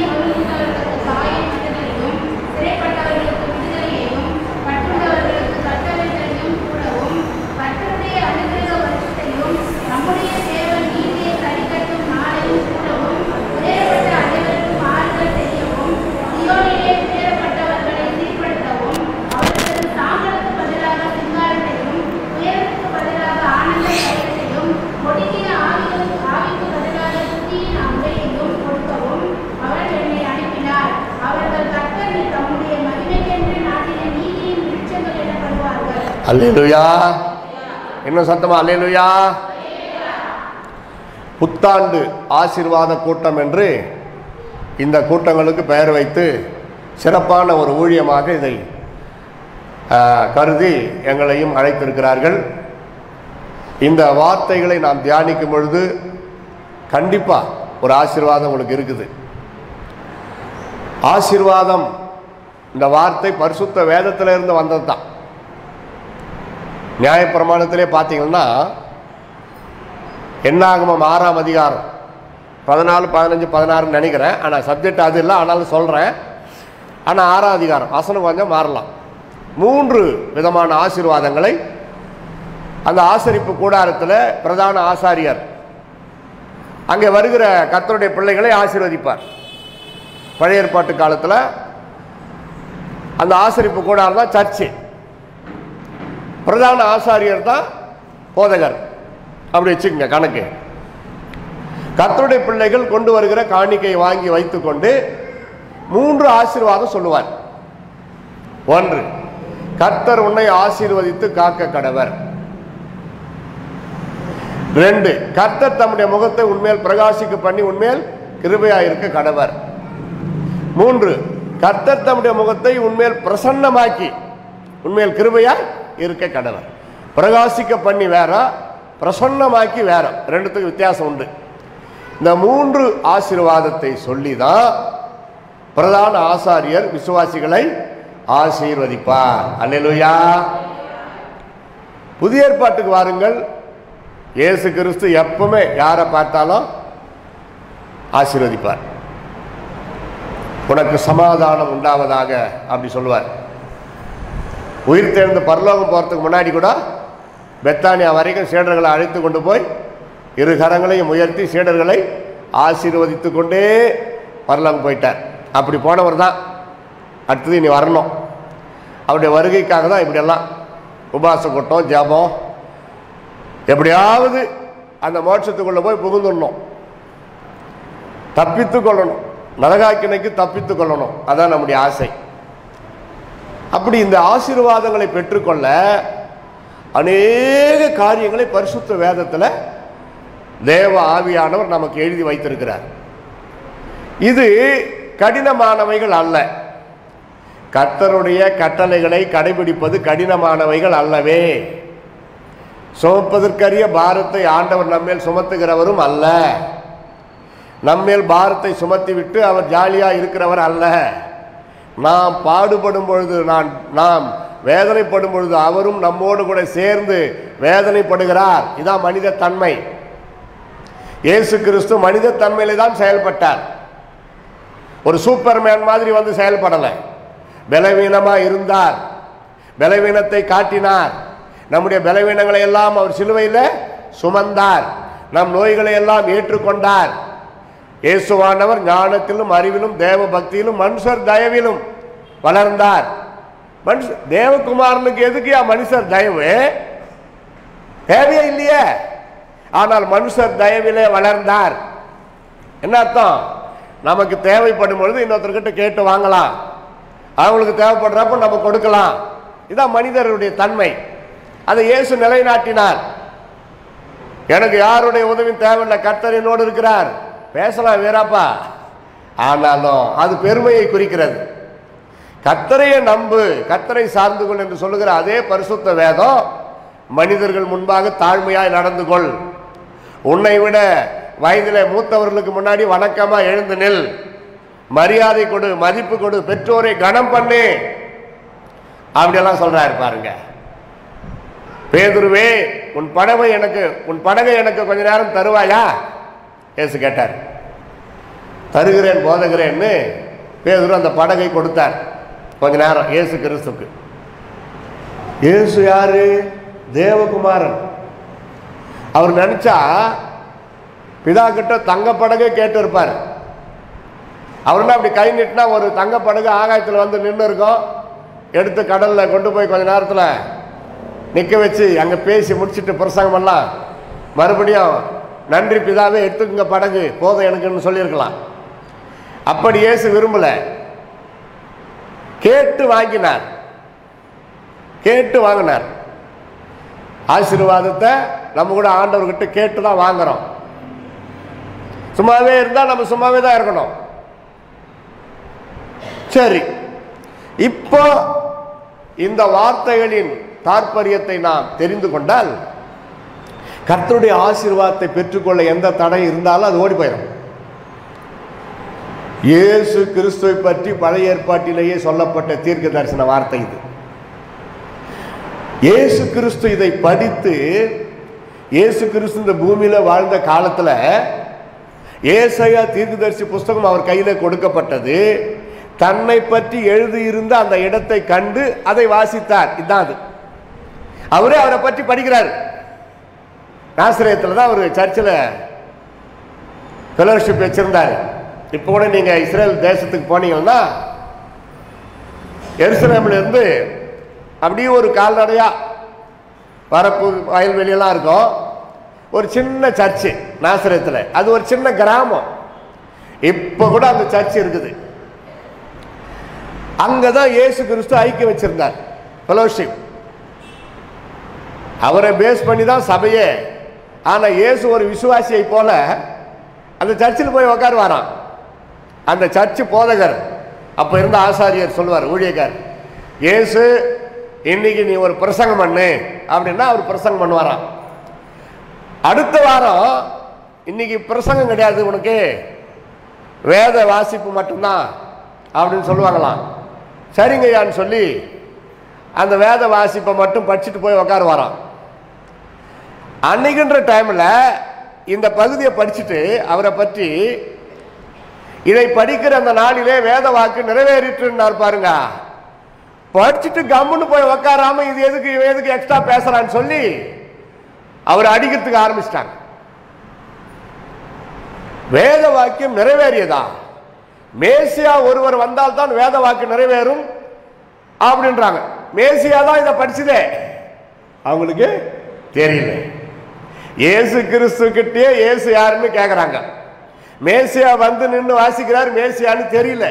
அவர்கள் கர்த்தர் தம்முடைய மகிமைக்கென்று நாட்டின நீதியின் விருட்சங்கள் எனப்படுவார்கள் அல்லேலுயா இன்னும் சத்தமா அல்லேலுயா புத்தாண்டு ஆசீர்வாத கூட்டம் என்று இந்த கூட்டங்களுக்கு பெயர் வைத்து சிறப்பான ஒரு ஊழியமாக இதை ஆ, கருதி எங்களையும் அழைத்திருக்கிறார்கள் இந்த வார்த்தைகளை நாம் தியானிக்கும் பொழுது கண்டிப்பாக ஒரு ஆசீர்வாதம் உங்களுக்கு இருக்குது ஆசீர்வாதம் இந்த வார்த்தை பரிசுத்த வேதத்துல இருந்து வந்தது தான் நியாயப்பிரமாணத்திலே பார்த்தீங்கன்னா என்னாகமம் ஆறாம் அதிகாரம் பதினாலு பதினஞ்சு பதினாறுன்னு நினைக்கிறேன் ஆனால் சப்ஜெக்ட் அது இல்லை ஆனாலும் சொல்கிறேன் ஆனால் ஆறாம் அதிகாரம் வசனம் கொஞ்சம் மாறலாம் மூன்று விதமான ஆசீர்வாதங்களை அந்த ஆசரிப்பு கூடாரத்தில் பிரதான ஆசாரியர் அங்கே வருகிற கர்த்தருடைய பிள்ளைகளை ஆசீர்வதிப்பார் பழைய ஏற்பாட்டு காலத்தில் அந்த ஆசரிப்பு கூடாரம் தான் சர்ச்சு பிரதான ஆசாரியர் தான் போதகர் அப்படி வச்சுக்கோங்க கணக்கு கர்த்தருடைய பிள்ளைகள் கொண்டு வருகிற காணிக்கை வாங்கி வைத்துக்கொண்டு மூன்று ஆசீர்வாதம் சொல்லுவார் ஒன்று கர்த்தர் உன்னை ஆசீர்வதித்து காக்க கடவர் ரெண்டு கர்த்தர் தம்முடைய முகத்தை உன்மேல் பிரகாசிக்க பண்ணி உன்மேல் கிருபையாயிருக்க கடவர் மூன்று கர்த்தர் தம்முடைய முகத்தை உன்மேல் பிரசன்னமாக்கி உன்மேல் கிருபையாய் இருக்க கடவர் பிரகாசிக்க பண்ணி வேற பிரசன்னமாக்கி வேற ரெண்டுத்துக்கு வித்தியாசம் உண்டு இந்த மூன்று ஆசீர்வாதத்தை சொல்லி தான் பிரதான ஆசாரியர் விசுவாசிகளை ஆசீர்வதிப்பார் அல்லேலூயா புதிய ஏற்பாட்டுக்கு வாருங்கள் இயேசு கிறிஸ்து எப்பவுமே யாரை பார்த்தாலும் ஆசீர்வதிப்பார் உனக்கு சமாதானம் உண்டாவதாக அப்படி சொல்லுவார் உயிர் தேர்ந்து பரலோகம் போகிறதுக்கு முன்னாடி கூட பெத்தானியா வரைக்கும் சீடர்களை அழைத்து கொண்டு போய் இரு கரங்களையும் உயர்த்தி சீடர்களை ஆசீர்வதித்து கொண்டே பரலோகம் போயிட்டார் அப்படி போனவர் தான் அடுத்தது இனி வரணும் அவருடைய வருகைக்காக தான் இப்படியெல்லாம் உபாச கூட்டம் ஜபம் எப்படியாவது அந்த மோட்சத்துக்குள்ள போய் புகுந்துடணும் தப்பித்து கொள்ளணும் நரகாக்கினைக்கு தப்பித்து கொள்ளணும் அதான் நம்முடைய ஆசை அப்படி இந்த ஆசீர்வாதங்களை பெற்றுக்கொள்ள அநேக காரியங்களை பரிசுத்த வேதத்தில் தேவ ஆவியானவர் நமக்கு எழுதி வைத்திருக்கிறார் இது கடினமானவைகள் அல்ல கர்த்தருடைய கட்டளைகளை கடைபிடிப்பது கடினமானவைகள் அல்லவே சுமப்பதற்கரிய பாரத்தை ஆண்டவர் நம்மேல் சுமத்துகிறவரும் அல்ல நம்மேல் பாரத்தை சுமத்தி விட்டு அவர் ஜாலியாக இருக்கிறவர் அல்ல நாம் பாடுபடும் பொழுது நான் நாம் வேதனைப்படும் பொழுது அவரும் நம்மோடு கூட சேர்ந்து வேதனைப்படுகிறார் இதான் மனித தன்மை இயேசு கிறிஸ்து மனித தன்மையில தான் செயல்பட்டார் ஒரு சூப்பர்மேன் மாதிரி வந்து செயல்படலை பலவீனமா இருந்தார் பலவீனத்தை காட்டினார் நம்முடைய பலவீனங்களை எல்லாம் அவர் சிலுவையில் சுமந்தார் நம் நோய்களை எல்லாம் ஏற்றுக்கொண்டார் இயேசுவானவர் ஞானத்திலும் அறிவிலும் தேவ பக்தியிலும் மனுஷர் தயவிலும் வளர்ந்தார் மனுஷ தேவகுமாரனுக்கு எதுக்குயா மனுஷர் தயவு தேவையே இல்லையே ஆனால் மனுஷர் தயவிலே வளர்ந்தார் என்ன அர்த்தம் நமக்கு தேவைப்படும் பொழுது இன்னொருத்தர்கிட்ட கேட்டு வாங்கலாம் அவங்களுக்கு தேவைப்படுறப்ப நம்ம கொடுக்கலாம் இதான் மனிதருடைய தன்மை அதை இயேசு நிலைநாட்டினார் எனக்கு யாருடைய உதவியும் தேவையில்லை கர்த்தர் என்னோடு இருக்கிறார் பேசலாம் வீராப்பா ஆனாலும் அது பெருமையை குறிக்கிறது கர்த்தரையே நம்பு கர்த்தரை சார்ந்து கொள் என்று சொல்லுகிற அதே பரிசுத்த வேதம் மனிதர்கள் முன்பாக தாழ்மையாய் நடந்து கொள் உன்னை விட வயதிலே மூத்தவர்களுக்கு முன்னாடி வணக்கமா எழுந்து நில் மரியாதை கொடு மதிப்பு கொடு பெற்றோரை கனம் பண்ணு அப்படியெல்லாம் சொல்றாரு பாருங்க பேதுருவே உன் படவை எனக்கு உன் படகை எனக்கு கொஞ்ச நேரம் தருவாயா இயேசு கேட்டார் தருகிறேன் போதகிறேன்னு பேதுரு அந்த படகை கொடுத்தார் கொஞ்ச நேரம் இயேசு கிறிஸ்துக்கு இயேசு யாரு தேவகுமாரன் அவர் நினைச்சா பிதா கிட்ட தங்க படகை கேட்டு இருப்பார் அவர்னா அப்படி கை நீட்டினா ஒரு தங்க படகு ஆகாயத்தில் வந்து நின்று இருக்கும் எடுத்து கடலில் கொண்டு போய் கொஞ்ச நேரத்தில் நிற்க வச்சு அங்கே பேசி முடிச்சிட்டு பிரசங்கம் பண்ணலாம் மறுபடியும் நன்றி பிதாவே எடுத்துக்கங்க படகு போதும் எனக்குன்னு சொல்லியிருக்கலாம் அப்படி இயேசு விரும்பலை கேட்டு வாங்கினார் கேட்டு வாங்கினார் ஆசீர்வாதத்தை நம்ம கூட ஆண்டவர்கிட்ட கேட்டு தான் வாங்குறோம் சும்மாவே இருந்தால் நம்ம சும்மாவே தான் இருக்கணும் சரி இப்போ இந்த வார்த்தைகளின் தாற்பயத்தை நாம் தெரிந்து கொண்டால் கர்த்தருடைய ஆசீர்வாதத்தை பெற்றுக்கொள்ள எந்த தடை இருந்தாலும் அது ஓடி போயிடும் இயேசு கிறிஸ்துவை பற்றி பழைய ஏற்பாட்டிலேயே சொல்லப்பட்ட தீர்க்க தரிசன வார்த்தை இது இயேசு கிறிஸ்து இதை படித்து இயேசு கிறிஸ்து இந்த பூமியில வாழ்ந்த காலத்துல ஏசையா தீர்க்கதரிசி புஸ்தகம் அவர் கையில கொடுக்கப்பட்டது தன்னை பற்றி எழுதியிருந்த அந்த இடத்தை கண்டு அதை வாசித்தார் இதான் அது அவரே அவரை பற்றி படிக்கிறார் நாசிரியத்தில் தான் அவர் சர்ச்சில் ஃபெலோஷிப் வச்சிருந்தார் இப்போ கூட நீங்க இஸ்ரேல் தேசத்துக்கு போனீங்கன்னா எருசலேம்ல இருந்து அப்படியே ஒரு கால்நடையா வரப்பு வயல்வெளியெல்லாம் இருக்கும் ஒரு சின்ன சர்ச்சு நாசிரியத்தில் அது ஒரு சின்ன கிராமம் இப்போ கூட அந்த சர்ச் இருக்குது அங்கே தான் இயேசு கிறிஸ்து ஐக்கியம் வச்சிருந்தார் ஃபெலோஷிப் அவரை பேஸ் பண்ணி தான் சபையே ஆனால் இயேசு ஒரு விசுவாசியை போல அந்த சர்ச்சில் போய் உட்காருவாராம் அந்த சர்ச்சு போதகர் அப்போ இருந்த ஆசாரியர் சொல்லுவார் ஊழியக்கார் இயேசு இன்னைக்கு நீ ஒரு பிரசங்கம் பண்ணு அப்படின்னா அவர் பிரசங்கம் பண்ணுவாராம் அடுத்த வாரம் இன்னைக்கு பிரசங்கம் கிடையாது உனக்கு வேத வாசிப்பு மட்டும்தான் அப்படின்னு சொல்லுவாங்களாம் சரிங்கய்யான்னு சொல்லி அந்த வேத வாசிப்பை மட்டும் படிச்சுட்டு போய் உட்காருவாராம் அன்னைக்குன்ற டைம்ல இந்த பகுதியை படிச்சுட்டு அவரை பற்றி இதை படிக்கிற அந்த நாளிலே வேத வாக்கு நிறைவேறிட்டுன்னார் பாருங்க படிச்சுட்டு கம்முன்னு போய் உக்காராம இது எதுக்கு இவன் எதுக்கு எக்ஸ்ட்ரா பேசுறான்னு சொல்லி அவர் அடிக்கிறதுக்கு ஆரம்பிச்சிட்டாங்க வேத வாக்கியம் நிறைவேறியதா மேசியா ஒருவர் வந்தால் தான் வேத வாக்கு நிறைவேறும் அப்படின்றாங்க மேசியா தான் இதை படிச்சதே அவங்களுக்கு தெரியல இயேசு கிறிஸ்து கிட்டே இயேசு யாருன்னு கேக்குறாங்க மேசியா வந்து நின்று வாசிக்கிறார் மேசியான்னு தெரியல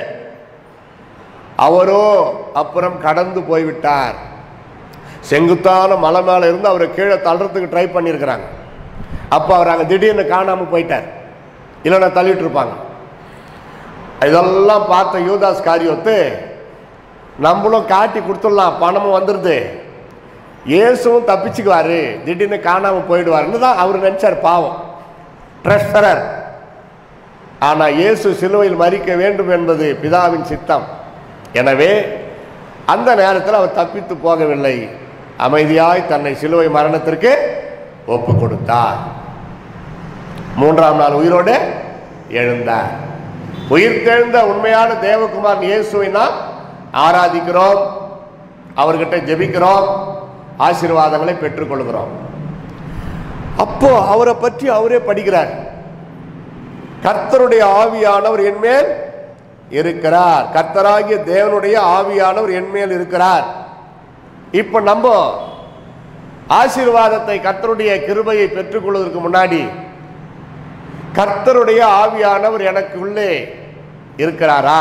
அவரோ அப்புறம் கடந்து போய்விட்டார் செங்குத்தான மலை மேல இருந்து அவரை கீழே தள்ளுறதுக்கு ட்ரை பண்ணியிருக்கிறாங்க அப்போ அவர் அங்கே திடீர்னு காணாம போயிட்டார் இல்லைன்னா தள்ளிட்டு இருப்பாங்க இதெல்லாம் பார்த்த யூதாஸ் காரியத்து நம்மளும் காட்டி கொடுத்துடலாம் பணமும் வந்துடுது இயேசுவும் தப்பிச்சுக்குவாரு திடீர்னு காணாம போயிடுவாருன்னு தான் அவர் நினைச்சார் பாவம் ட்ரெஷரர் ஆனா இயேசு சிலுவையில் மறிக்க வேண்டும் என்பது பிதாவின் சித்தம் எனவே அந்த நேரத்தில் அவர் தப்பித்து போகவில்லை அமைதியாய் தன்னை சிலுவை மரணத்திற்கு ஒப்பு கொடுத்தார் மூன்றாம் நாள் உயிரோடு எழுந்தார் உயிர்த்தெழுந்த உண்மையான தேவகுமார் இயேசுவை நாம் ஆராதிக்கிறோம் அவர்கிட்ட ஜெபிக்கிறோம் ஆசீர்வாதங்களை பெற்றுக்கொள்கிறோம் அப்போ அவரை பற்றி அவரே படிக்கிறார் கர்த்தருடைய ஆவியானவர் என்மேல் இருக்கிறார் கர்த்தராகிய தேவனுடைய ஆவியானவர் என்மேல் இருக்கிறார் இப்ப நம்ம ஆசீர்வாதத்தை கர்த்தருடைய கிருபையை பெற்றுக்கொள்வதற்கு முன்னாடி கர்த்தருடைய ஆவியானவர் எனக்கு உள்ளே இருக்கிறாரா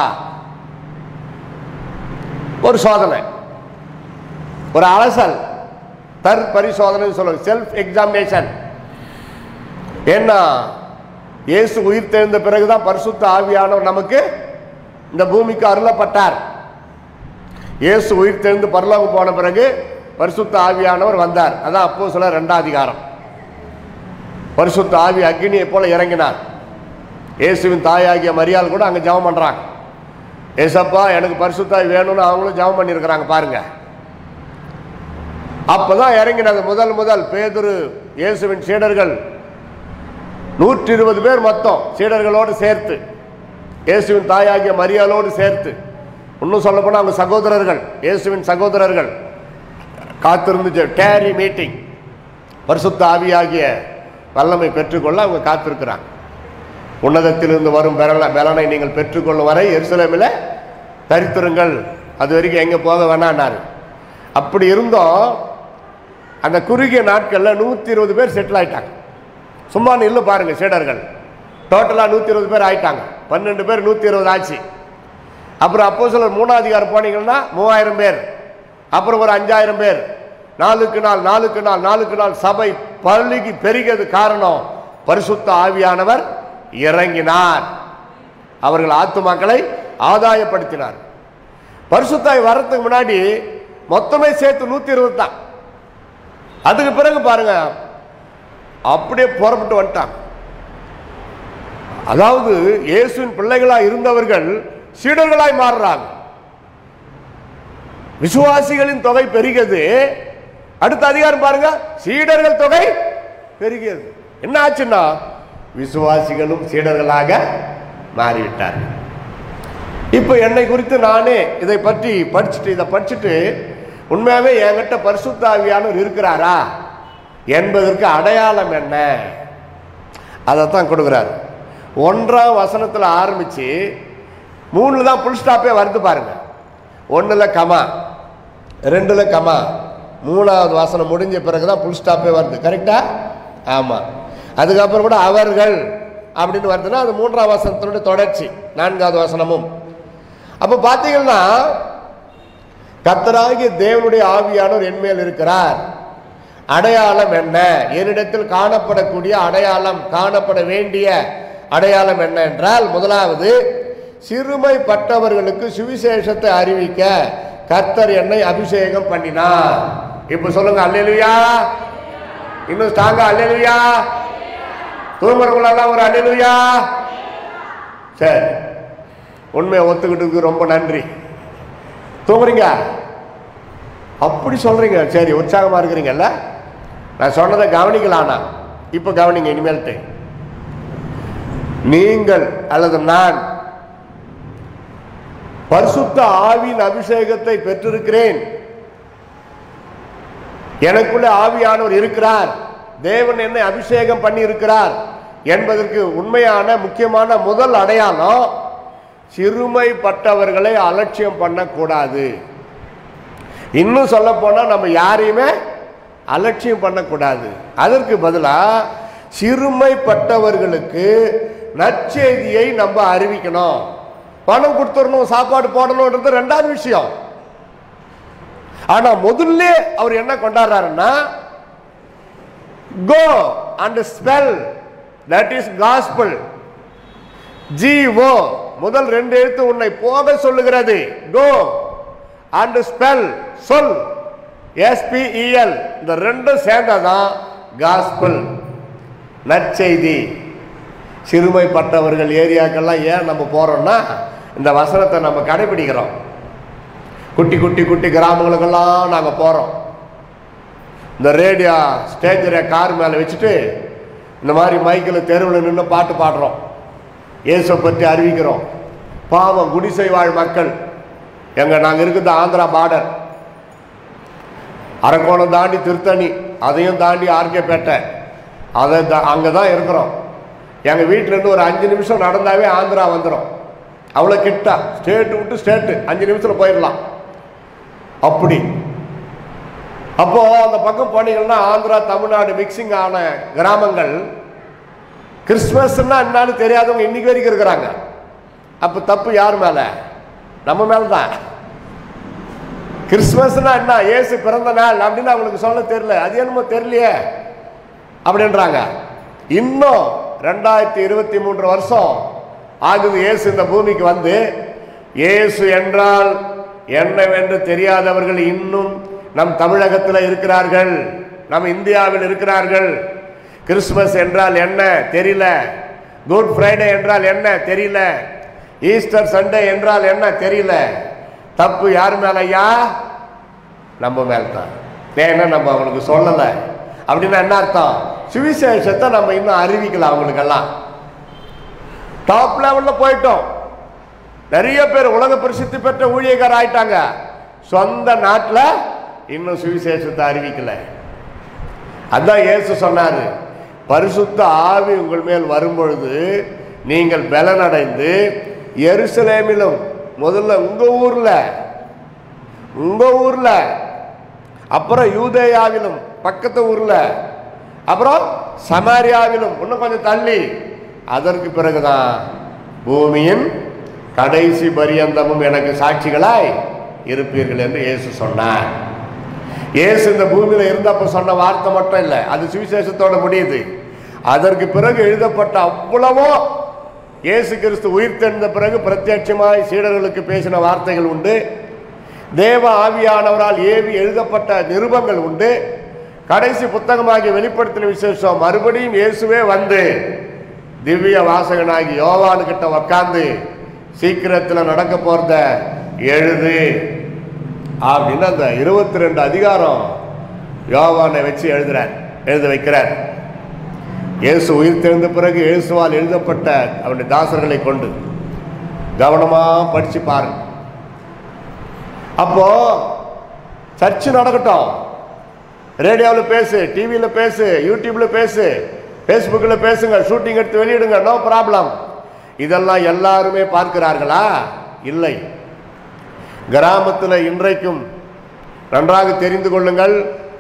ஒரு சோதனை ஒரு அலசல் தர் பரிசோதனை சொல்லுங்க செல்ஃப் எக்ஸாமினேஷன் ஏன்னா இயேசு உயிர் தெழுந்த பிறகுதான் பரிசுத்த ஆவியானவர் நமக்கு இந்த பூமிக்கு அருளப்பட்டார் இயேசு உயிர் தெழுந்து பரலோகம் போன பிறகு பரிசுத்த ஆவியானவர் வந்தார் அதான் அப்போ சொல்ல ரெண்டாம் அதிகாரம் பரிசுத்த ஆவி அக்னியை போல இறங்கினார் இயேசுவின் தாயாகிய மரியாள் கூட அங்கே ஜெபம் பண்றாங்க ஏசப்பா எனக்கு பரிசுத்தாய் வேணும்னு அவங்களும் ஜெபம் பண்ணியிருக்கிறாங்க பாருங்க அப்பதான் இறங்கினது முதல் முதல் பேதுரு இயேசுவின் சீடர்கள் நூற்றி இருபது பேர் மொத்தம் சீடர்களோடு சேர்த்து இயேசுவின் தாயாகிய மரியாளோடு சேர்த்து இன்னும் சொல்ல போனால் அவங்க சகோதரர்கள் இயேசுவின் சகோதரர்கள் காத்திருந்து டேரி மீட்டிங் பரிசுத்த ஆவியாகிய வல்லமை பெற்றுக்கொள்ள அவங்க காத்திருக்கிறாங்க உன்னதத்திலிருந்து வரும் பெறல பலனை நீங்கள் பெற்றுக்கொள்ளும் வரை எருசலேமில் தரித்திருங்கள் அது வரைக்கும் எங்கே போக வேணான்னாரு அப்படி இருந்தோம் அந்த குறுகிய நாட்களில் நூற்றி இருபது பேர் செட்டில் ஆயிட்டாங்க சும்மா நில்லு பாருங்க சீடர்கள் டோட்டலாக நூற்றி இருபது பேர் ஆயிட்டாங்க பன்னெண்டு பேர் நூற்றி இருபது ஆச்சு அப்புறம் அப்போ சிலர் மூணாதிகாரம் போனீங்கன்னா மூவாயிரம் பேர் அப்புறம் ஒரு அஞ்சாயிரம் பேர் நாளுக்கு நாள் நாளுக்கு நாள் நாளுக்கு நாள் சபை பள்ளிக்கு பெருகியது காரணம் பரிசுத்த ஆவியானவர் இறங்கினார் அவர்கள் ஆத்துமாக்களை ஆதாயப்படுத்தினார் பரிசுத்தாய் வர்றதுக்கு முன்னாடி மொத்தமே சேர்த்து நூத்தி இருபது தான் அதுக்கு பிறகு பாருங்க அப்படியே புறப்பட்டு வந்துட்டாங்க அதாவது இயேசுவின் பிள்ளைகளாய் இருந்தவர்கள் சீடர்களாய் மாறுறாங்க விசுவாசிகளின் தொகை பெருகியது அடுத்த அதிகாரம் பாருங்க சீடர்கள் தொகை பெருகியது என்ன ஆச்சுன்னா விசுவாசிகளும் சீடர்களாக மாறிவிட்டார்கள் இப்போ என்னை குறித்து நானே இதை பற்றி படிச்சுட்டு இதை படிச்சுட்டு உண்மையாவே என்கிட்ட பரிசுத்தாவியானவர் இருக்கிறாரா என்பதற்கு அடையாளம் என்ன அதைத்தான் கொடுக்குறாரு ஒன்றாம் வசனத்தில் ஆரம்பிச்சு மூணுல தான் புல் ஸ்டாப்பே வருது பாருங்க ஒன்றுல கமா ரெண்டுல கமா மூணாவது வசனம் முடிஞ்ச பிறகு தான் புல் ஸ்டாப்பே வருது கரெக்டா ஆமாம் அதுக்கப்புறம் கூட அவர்கள் அப்படின்னு வருதுன்னா அது மூன்றாம் வசனத்தினுடைய தொடர்ச்சி நான்காவது வசனமும் அப்போ பார்த்தீங்கன்னா கத்தராகிய தேவனுடைய ஆவியானவர் என்மேல் இருக்கிறார் அடையாளம் என்ன என்னிடத்தில் காணப்படக்கூடிய அடையாளம் காணப்பட வேண்டிய அடையாளம் என்ன என்றால் முதலாவது சிறுமைப்பட்டவர்களுக்கு சுவிசேஷத்தை அறிவிக்க கர்த்தர் என்னை அபிஷேகம் பண்ணினார் இப்ப சொல்லுங்க அல்லேலுயா இன்னும் ஸ்ட்ராங்கா அல்லேலுயா தூங்குறவங்களெல்லாம் ஒரு அல்லேலுயா சரி உண்மையை ஒத்துக்கிட்டதுக்கு ரொம்ப நன்றி தூங்குறீங்க அப்படி சொல்றீங்க சரி உற்சாகமா இருக்கிறீங்கல்ல நான் சொன்னதை கவனிக்கலானா இப்போ கவனிங்க இனிமேல்ட்டு நீங்கள் அல்லது நான் பரிசுத்த ஆவியின் அபிஷேகத்தை பெற்றிருக்கிறேன் எனக்குள்ள ஆவியானவர் இருக்கிறார் தேவன் என்னை அபிஷேகம் பண்ணி இருக்கிறார் என்பதற்கு உண்மையான முக்கியமான முதல் அடையாளம் சிறுமைப்பட்டவர்களை அலட்சியம் பண்ணக்கூடாது இன்னும் சொல்ல போனா நம்ம யாரையுமே அலட்சியம் பண்ணக்கூடாது அதற்கு பதிலா சிறுமைப்பட்டவர்களுக்கு நற்செய்தியை நம்ம அறிவிக்கணும் பணம் கொடுத்துடணும் சாப்பாடு போடணுன்றது ரெண்டாவது விஷயம் ஆனா முதல்ல அவர் என்ன கொண்டாடுறாருன்னா go and spell that is gospel G O முதல் ரெண்டு எழுத்து உன்னை போக சொல்லுகிறது கோ அண்ட் ஸ்பெல் சொல் எஸ்பிஇஎல் இந்த ரெண்டும் சேர்ந்ததான் காஸ்பிள் நற்செய்தி சிறுமைப்பட்டவர்கள் ஏரியாக்கெல்லாம் ஏன் நம்ம போறோம்னா இந்த வசனத்தை நம்ம கடைபிடிக்கிறோம் குட்டி குட்டி குட்டி கிராமங்களுக்கெல்லாம் நாங்கள் போகிறோம் இந்த ரேடியோ ஸ்டேஜரை கார் மேலே வச்சுட்டு இந்த மாதிரி மைக்கில் தெருவில் நின்று பாட்டு பாடுறோம் இயேசுவை பற்றி அறிவிக்கிறோம் பாவம் குடிசை வாழ் மக்கள் எங்க நாங்கள் இருக்குது ஆந்திரா பார்டர் அரக்கோணம் தாண்டி திருத்தணி அதையும் தாண்டி ஆர்கேப்பேட்டை அதை அங்கே தான் இருக்கிறோம் எங்கள் வீட்டிலேருந்து ஒரு அஞ்சு நிமிஷம் நடந்தாவே ஆந்திரா வந்துடும் அவ்வளோ கிட்ட ஸ்டேட்டு விட்டு ஸ்டேட்டு அஞ்சு நிமிஷத்தில் போயிடலாம் அப்படி அப்போ அந்த பக்கம் போனீங்கன்னா ஆந்திரா தமிழ்நாடு மிக்சிங் ஆன கிராமங்கள் கிறிஸ்மஸ்னா என்னன்னு தெரியாதவங்க இன்னைக்கு வரைக்கும் இருக்கிறாங்க அப்போ தப்பு யார் மேல நம்ம மேல தான் கிறிஸ்மஸ்னா என்ன இயேசு பிறந்த நாள் அப்படின்னு அவங்களுக்கு சொல்ல தெரியல அது என்னமோ தெரியலையே அப்படின்றாங்க இன்னும் ரெண்டாயிரத்தி இருபத்தி மூன்று வருஷம் ஆகுது இயேசு இந்த பூமிக்கு வந்து இயேசு என்றால் என்னவென்று தெரியாதவர்கள் இன்னும் நம் தமிழகத்தில் இருக்கிறார்கள் நம் இந்தியாவில் இருக்கிறார்கள் கிறிஸ்மஸ் என்றால் என்ன தெரியல குட் ஃப்ரைடே என்றால் என்ன தெரியல ஈஸ்டர் சண்டே என்றால் என்ன தெரியல தப்பு யார் மேல ஐயா நம்ம மேல தான் ஏன்னா நம்ம அவனுக்கு சொல்லலை அப்படின்னா என்ன அர்த்தம் சுவிசேஷத்தை நம்ம இன்னும் அறிவிக்கல அவங்களுக்கெல்லாம் டாப் லெவலில் போயிட்டோம் நிறைய பேர் உலக பிரசித்தி பெற்ற ஊழியக்கார ஆயிட்டாங்க சொந்த நாட்டில் இன்னும் சுவிசேஷத்தை அறிவிக்கல அதான் இயேசு சொன்னாரு பரிசுத்த ஆவி உங்கள் மேல் வரும்பொழுது நீங்கள் பலனடைந்து எருசலேமிலும் முதல்ல உங்க ஊர்ல உங்க ஊர்ல அப்புறம் யூதேயாவிலும் பக்கத்து ஊர்ல அப்புறம் சமாரியாவிலும் இன்னும் கொஞ்சம் தள்ளி அதற்கு பிறகுதான் பூமியின் கடைசி பரியந்தமும் எனக்கு சாட்சிகளாய் இருப்பீர்கள் என்று இயேசு சொன்னார் இயேசு இந்த பூமியில இருந்தப்ப சொன்ன வார்த்தை மட்டும் இல்லை அது சுவிசேஷத்தோட முடியுது அதற்கு பிறகு எழுதப்பட்ட அவ்வளவோ இயேசு கிறிஸ்து உயிர் தெழுந்த பிறகு பிரத்யட்சமாய் சீடர்களுக்கு பேசின வார்த்தைகள் உண்டு தேவ ஆவியானவரால் ஏவி எழுதப்பட்ட நிருபங்கள் உண்டு கடைசி புத்தகமாகிய வெளிப்படுத்தின விசேஷம் மறுபடியும் இயேசுவே வந்து திவ்ய வாசகனாகி யோவானு கிட்ட உக்காந்து சீக்கிரத்தில் நடக்க போறத எழுது அப்படின்னு அந்த இருபத்தி ரெண்டு அதிகாரம் யோவானை வச்சு எழுதுறார் எழுத வைக்கிறார் இயேசு உயிர் தெழுந்த பிறகு இயேசுவால் எழுதப்பட்ட அவனுடைய தாசர்களை கொண்டு கவனமா படிச்சு பாருங்க அப்போ சர்ச்சு நடக்கட்டும் ரேடியோவில் பேசு டிவியில் பேசு யூடியூப்பில் பேசு ஃபேஸ்புக்கில் பேசுங்க ஷூட்டிங் எடுத்து வெளியிடுங்க நோ ப்ராப்ளம் இதெல்லாம் எல்லாருமே பார்க்கிறார்களா இல்லை கிராமத்தில் இன்றைக்கும் நன்றாக தெரிந்து கொள்ளுங்கள்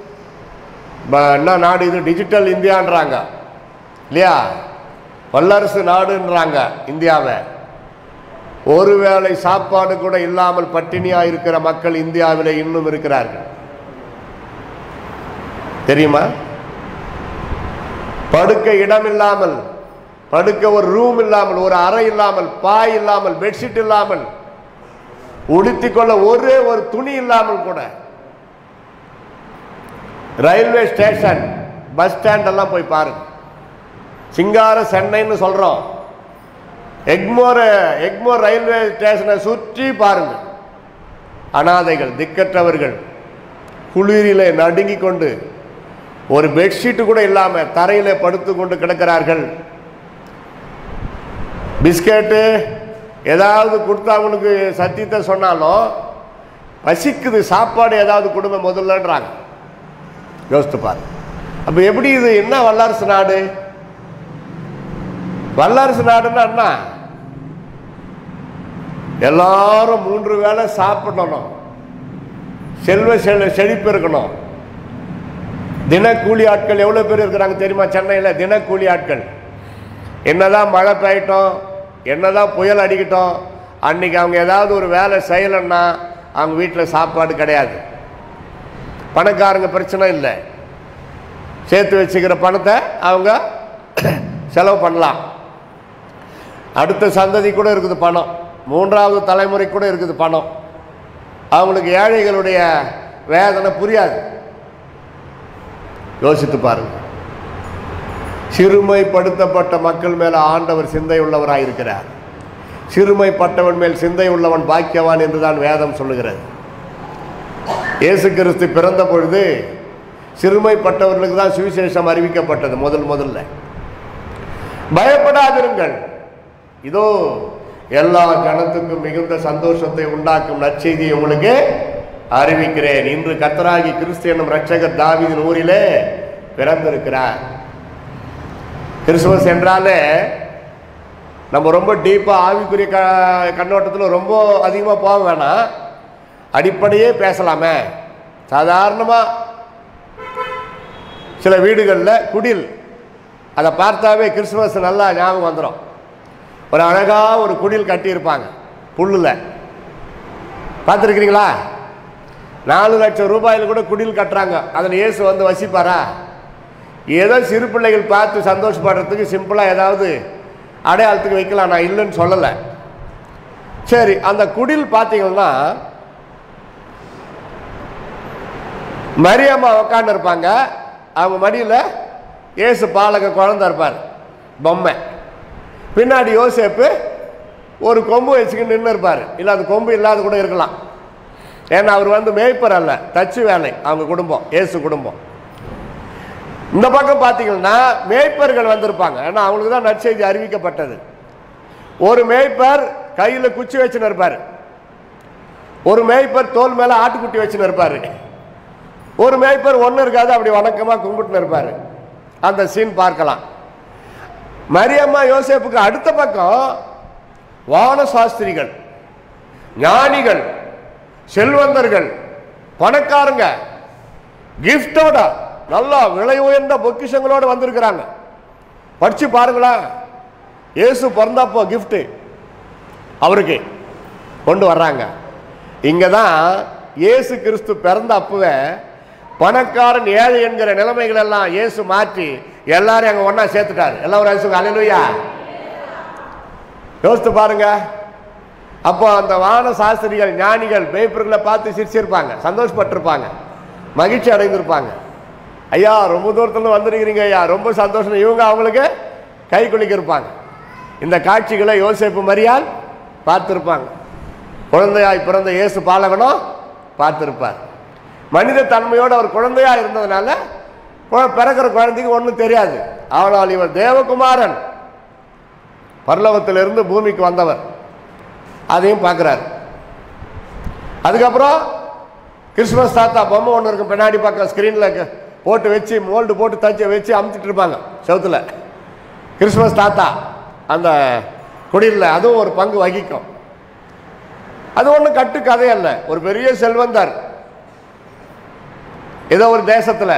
ப- என்ன நாடு இது டிஜிட்டல் இந்தியான்றாங்க இல்லையா வல்லரசு நாடுன்றாங்க இந்தியாவை ஒருவேளை சாப்பாடு கூட இல்லாமல் பட்டினியா இருக்கிற மக்கள் இந்தியாவில் இன்னும் இருக்கிறார்கள் தெரியுமா படுக்க இடம் இல்லாமல் படுக்க ஒரு ரூம் இல்லாமல் ஒரு அறை இல்லாமல் பாய் இல்லாமல் பெட்ஷீட் இல்லாமல் உடுத்திக் கொள்ள ஒரே ஒரு துணி இல்லாமல் கூட ரயில்வே ஸ்டேஷன் பஸ் ஸ்டாண்ட் எல்லாம் போய் பாருங்க சிங்கார சென்னைன்னு சொல்றோம் எக்மோர் எக்மோர் ரயில்வே ஸ்டேஷனை சுற்றி பாருங்க அனாதைகள் திக்கற்றவர்கள் குளிரிலே நடுங்கிக் கொண்டு ஒரு பெட்ஷீட்டு கூட இல்லாம தரையில படுத்து கொண்டு கிடக்கிறார்கள் பிஸ்கெட்டு ஏதாவது கொடுத்தா அவனுக்கு சத்தியத்தை சொன்னாலும் பசிக்குது சாப்பாடு ஏதாவது கொடுமை முதல்லன்றாங்க யோசித்து பாரு அப்போ எப்படி இது என்ன வல்லரசு நாடு வல்லரசு நாடுன்னா என்ன எல்லாரும் மூன்று வேளை சாப்பிடணும் செல்வ செல் செழிப்பு இருக்கணும் தினக்கூலி ஆட்கள் எவ்வளோ பேர் இருக்கிறாங்க தெரியுமா சென்னையில் தினக்கூலி ஆட்கள் என்னதான் மழை பெய்யட்டும் என்னதான் புயல் அடிக்கட்டும் அன்னைக்கு அவங்க ஏதாவது ஒரு வேலை செய்யலைன்னா அவங்க வீட்டில் சாப்பாடு கிடையாது பணக்காரங்க பிரச்சனை இல்லை சேர்த்து வச்சுக்கிற பணத்தை அவங்க செலவு பண்ணலாம் அடுத்த சந்ததி கூட இருக்குது பணம் மூன்றாவது தலைமுறை கூட இருக்குது பணம் அவங்களுக்கு ஏழைகளுடைய வேதனை புரியாது யோசித்து பாருங்க சிறுமைப்படுத்தப்பட்ட மக்கள் மேல ஆண்டவர் சிந்தை உள்ளவராய் இருக்கிறார் சிறுமைப்பட்டவன் மேல் சிந்தை உள்ளவன் பாக்கியவான் என்றுதான் வேதம் சொல்லுகிறது இயேசு கிறிஸ்து பிறந்த பொழுது சிறுமைப்பட்டவர்களுக்கு தான் சுவிசேஷம் அறிவிக்கப்பட்டது முதல் முதல்ல பயப்படாதிருங்கள் இதோ எல்லா கணத்துக்கும் மிகுந்த சந்தோஷத்தை உண்டாக்கும் நற்செய்தியை உங்களுக்கு அறிவிக்கிறேன் இன்று கர்த்தராகி கிறிஸ்து என்னும் ரட்சகர் தாவீதின் ஊரிலே பிறந்திருக்கிறார் கிறிஸ்துமஸ் என்றாலே நம்ம ரொம்ப டீப்பாக ஆவிக்குரிய க கண்ணோட்டத்தில் ரொம்ப அதிகமாக போக வேணாம் அடிப்படையே பேசலாமே சாதாரணமாக சில வீடுகளில் குடில் அதை பார்த்தாவே கிறிஸ்துமஸ் நல்லா ஞாபகம் வந்துடும் ஒரு அழகாக ஒரு குடில் கட்டியிருப்பாங்க புல்லில் பார்த்துருக்கிறீங்களா நாலு லட்சம் ரூபாயில் கூட குடில் கட்டுறாங்க அதில் இயேசு வந்து வசிப்பாரா ஏதோ சிறு பிள்ளைகள் பார்த்து சந்தோஷப்படுறதுக்கு சிம்பிளாக ஏதாவது அடையாளத்துக்கு வைக்கலாம் நான் இல்லைன்னு சொல்லலை சரி அந்த குடில் பார்த்தீங்கன்னா மரியம்மா உட்காந்து இருப்பாங்க அவங்க மடியில் இயேசு பாலக குழந்தை இருப்பார் பொம்மை பின்னாடி யோசேப்பு ஒரு கொம்பு வச்சுக்கிட்டு நின்று இருப்பார் இல்லை அது கொம்பு இல்லாத கூட இருக்கலாம் ஏன்னா அவர் வந்து மேய்ப்பர் அல்ல தச்சு வேலை அவங்க குடும்பம் இயேசு குடும்பம் இந்த பக்கம் பார்த்தீங்கன்னா மேய்ப்பர்கள் வந்திருப்பாங்க ஏன்னா அவங்களுக்கு தான் நற்செய்தி அறிவிக்கப்பட்டது ஒரு மேய்ப்பர் கையில் குச்சி வச்சுன்னு இருப்பார் ஒரு மேய்ப்பர் தோல் மேலே ஆட்டுக்குட்டி வச்சுன்னு இருப்பார் ஒரு மேய்ப்பர் ஒன்று இருக்காது அப்படி வணக்கமாக கும்பிட்டுன்னு இருப்பார் அந்த சீன் பார்க்கலாம் மரியம்மா யோசேப்புக்கு அடுத்த பக்கம் வான சாஸ்திரிகள் ஞானிகள் செல்வந்தர்கள் பணக்காரங்க கிஃப்டோட நல்லா விலை உயர்ந்த பொக்கிஷங்களோட வந்திருக்கிறாங்க படிச்சு பாருங்களேன் இயேசு பிறந்தப்போ gift அவருக்கு கொண்டு வர்றாங்க இங்கே தான் இயேசு கிறிஸ்து பிறந்த அப்பவே பணக்காரன் ஏழை என்கிற நிலைமைகள் எல்லாம் இயேசு மாற்றி எல்லாரையும் அங்கே ஒன்றா சேர்த்துட்டார் எல்லாம் ஒரு இயேசுக்கு அலையிலுயா யோசித்து பாருங்க அப்போ அந்த வான சாஸ்திரிகள் ஞானிகள் பேப்பர்களை பார்த்து சிரிச்சிருப்பாங்க சந்தோஷப்பட்டிருப்பாங்க மகிழ்ச்சி அடைந்திருப்பாங்க ஐயா ரொம்ப தூரத்துல வந்திருக்கிறீங்க ஐயா ரொம்ப சந்தோஷம் இவங்க அவங்களுக்கு கை குலுக்கியிருப்பாங்க இந்த காட்சிகளை யோசேப்பு மரியால் பார்த்திருப்பாங்க குழந்தையாய் பிறந்த இயேசு பாலகனும் பார்த்திருப்பார் மனித தன்மையோடு அவர் குழந்தையா இருந்ததுனால கு- பிறக்கிற குழந்தைக்கு ஒன்றும் தெரியாது ஆனால் இவர் தேவகுமாரன் பரலோகத்திலிருந்து பூமிக்கு வந்தவர் அதையும் பார்க்குறாரு அதுக்கப்புறம் கிறிஸ்மஸ் தாத்தா பொம்மை ஒன்று இருக்கும் பின்னாடி பக்கம் ஸ்க்ரீனில் போட்டு வச்சு மோல்டு போட்டு தச்சு வச்சு அமுத்திட்டு இருப்பாங்க செவுத்துல கிறிஸ்மஸ் தாத்தா அந்த குடியில் அதுவும் ஒரு பங்கு வகிக்கும் அது ஒன்றும் கட்டு கதை அல்ல ஒரு பெரிய செல்வந்தார் ஏதோ ஒரு தேசத்தில்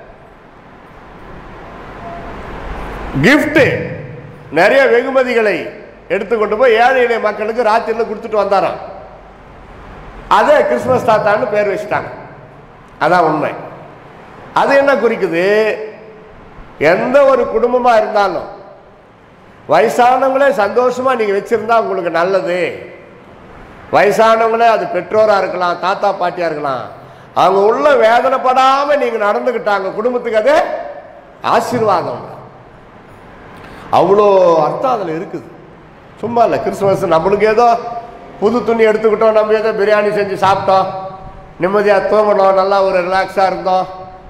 gift நிறைய வெகுமதிகளை எடுத்துக்கொண்டு போய் ஏழை எளிய மக்களுக்கு ராத்திரியில் கொடுத்துட்டு வந்தாராம் அதே கிறிஸ்மஸ் தாத்தான்னு பேர் வச்சுட்டாங்க அதான் உண்மை அது என்ன குறிக்குது எந்த ஒரு குடும்பமாக இருந்தாலும் வயசானவங்களே சந்தோஷமா நீங்க வச்சிருந்தா உங்களுக்கு நல்லது வயசானவங்களே அது பெற்றோரா இருக்கலாம் தாத்தா பாட்டியா இருக்கலாம் அவங்க உள்ள வேதனைப்படாம நீங்க நடந்துக்கிட்டாங்க குடும்பத்துக்கு அது ஆசீர்வாதம் அவ்வளோ அர்த்தம் அதில் இருக்குது சும்மா இல்லை கிறிஸ்துமஸ் நம்மளுக்கு ஏதோ புது துணி எடுத்துக்கிட்டோம் நம்ம ஏதோ பிரியாணி செஞ்சு சாப்பிட்டோம் நிம்மதியாக தூங்கணும் நல்லா ஒரு ரிலாக்ஸாக இருந்தோம்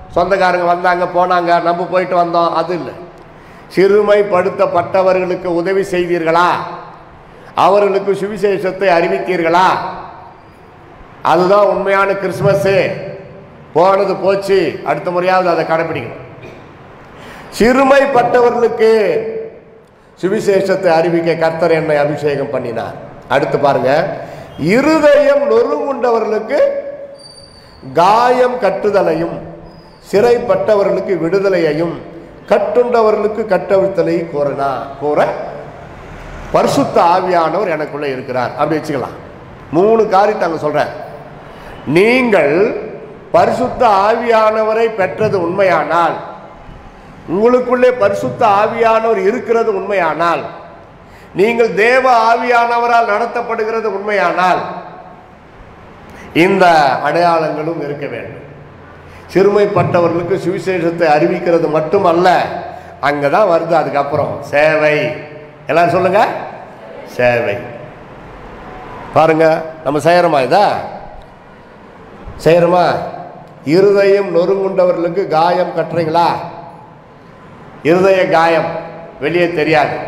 சொந்தக்காரங்க வந்தாங்க போனாங்க நம்ம போயிட்டு வந்தோம் அது இல்லை சிறுமைப்படுத்தப்பட்டவர்களுக்கு உதவி செய்தீர்களா அவர்களுக்கு சுவிசேஷத்தை அறிவித்தீர்களா அதுதான் உண்மையான கிறிஸ்மஸு போனது போச்சு அடுத்த முறையாவது அதை கடைபிடிக்கணும் சிறுமைப்பட்டவர்களுக்கு சுவிசேஷத்தை அறிவிக்க கர்த்தர் என்னை அபிஷேகம் பண்ணினார் அடுத்து பாருங்க இருதயம் நொறுங்குண்டவர்களுக்கு காயம் கட்டுதலையும் சிறைப்பட்டவர்களுக்கு விடுதலையையும் கட்டுண்டவர்களுக்கு கட்டவிழ்த்தலை கூறனா கூற பரிசுத்த ஆவியானவர் எனக்குள்ள இருக்கிறார் அப்படி வச்சுக்கலாம் மூணு காரியத்தை அங்க சொல்றேன் நீங்கள் பரிசுத்த ஆவியானவரை பெற்றது உண்மையானால் உங்களுக்குள்ளே பரிசுத்த ஆவியானவர் இருக்கிறது உண்மையானால் நீங்கள் தேவ ஆவியானவரால் நடத்தப்படுகிறது உண்மையானால் இந்த அடையாளங்களும் இருக்க வேண்டும் சிறுமைப்பட்டவர்களுக்கு சுவிசேஷத்தை அறிவிக்கிறது மட்டுமல்ல அங்கே தான் வருது அதுக்கப்புறம் சேவை எல்லாரும் சொல்லுங்க சேவை பாருங்க நம்ம செய்யறோமா இதா செய்யறோமா இருதயம் நொறுங்குண்டவர்களுக்கு காயம் கட்டுறீங்களா இருதய காயம் வெளியே தெரியாது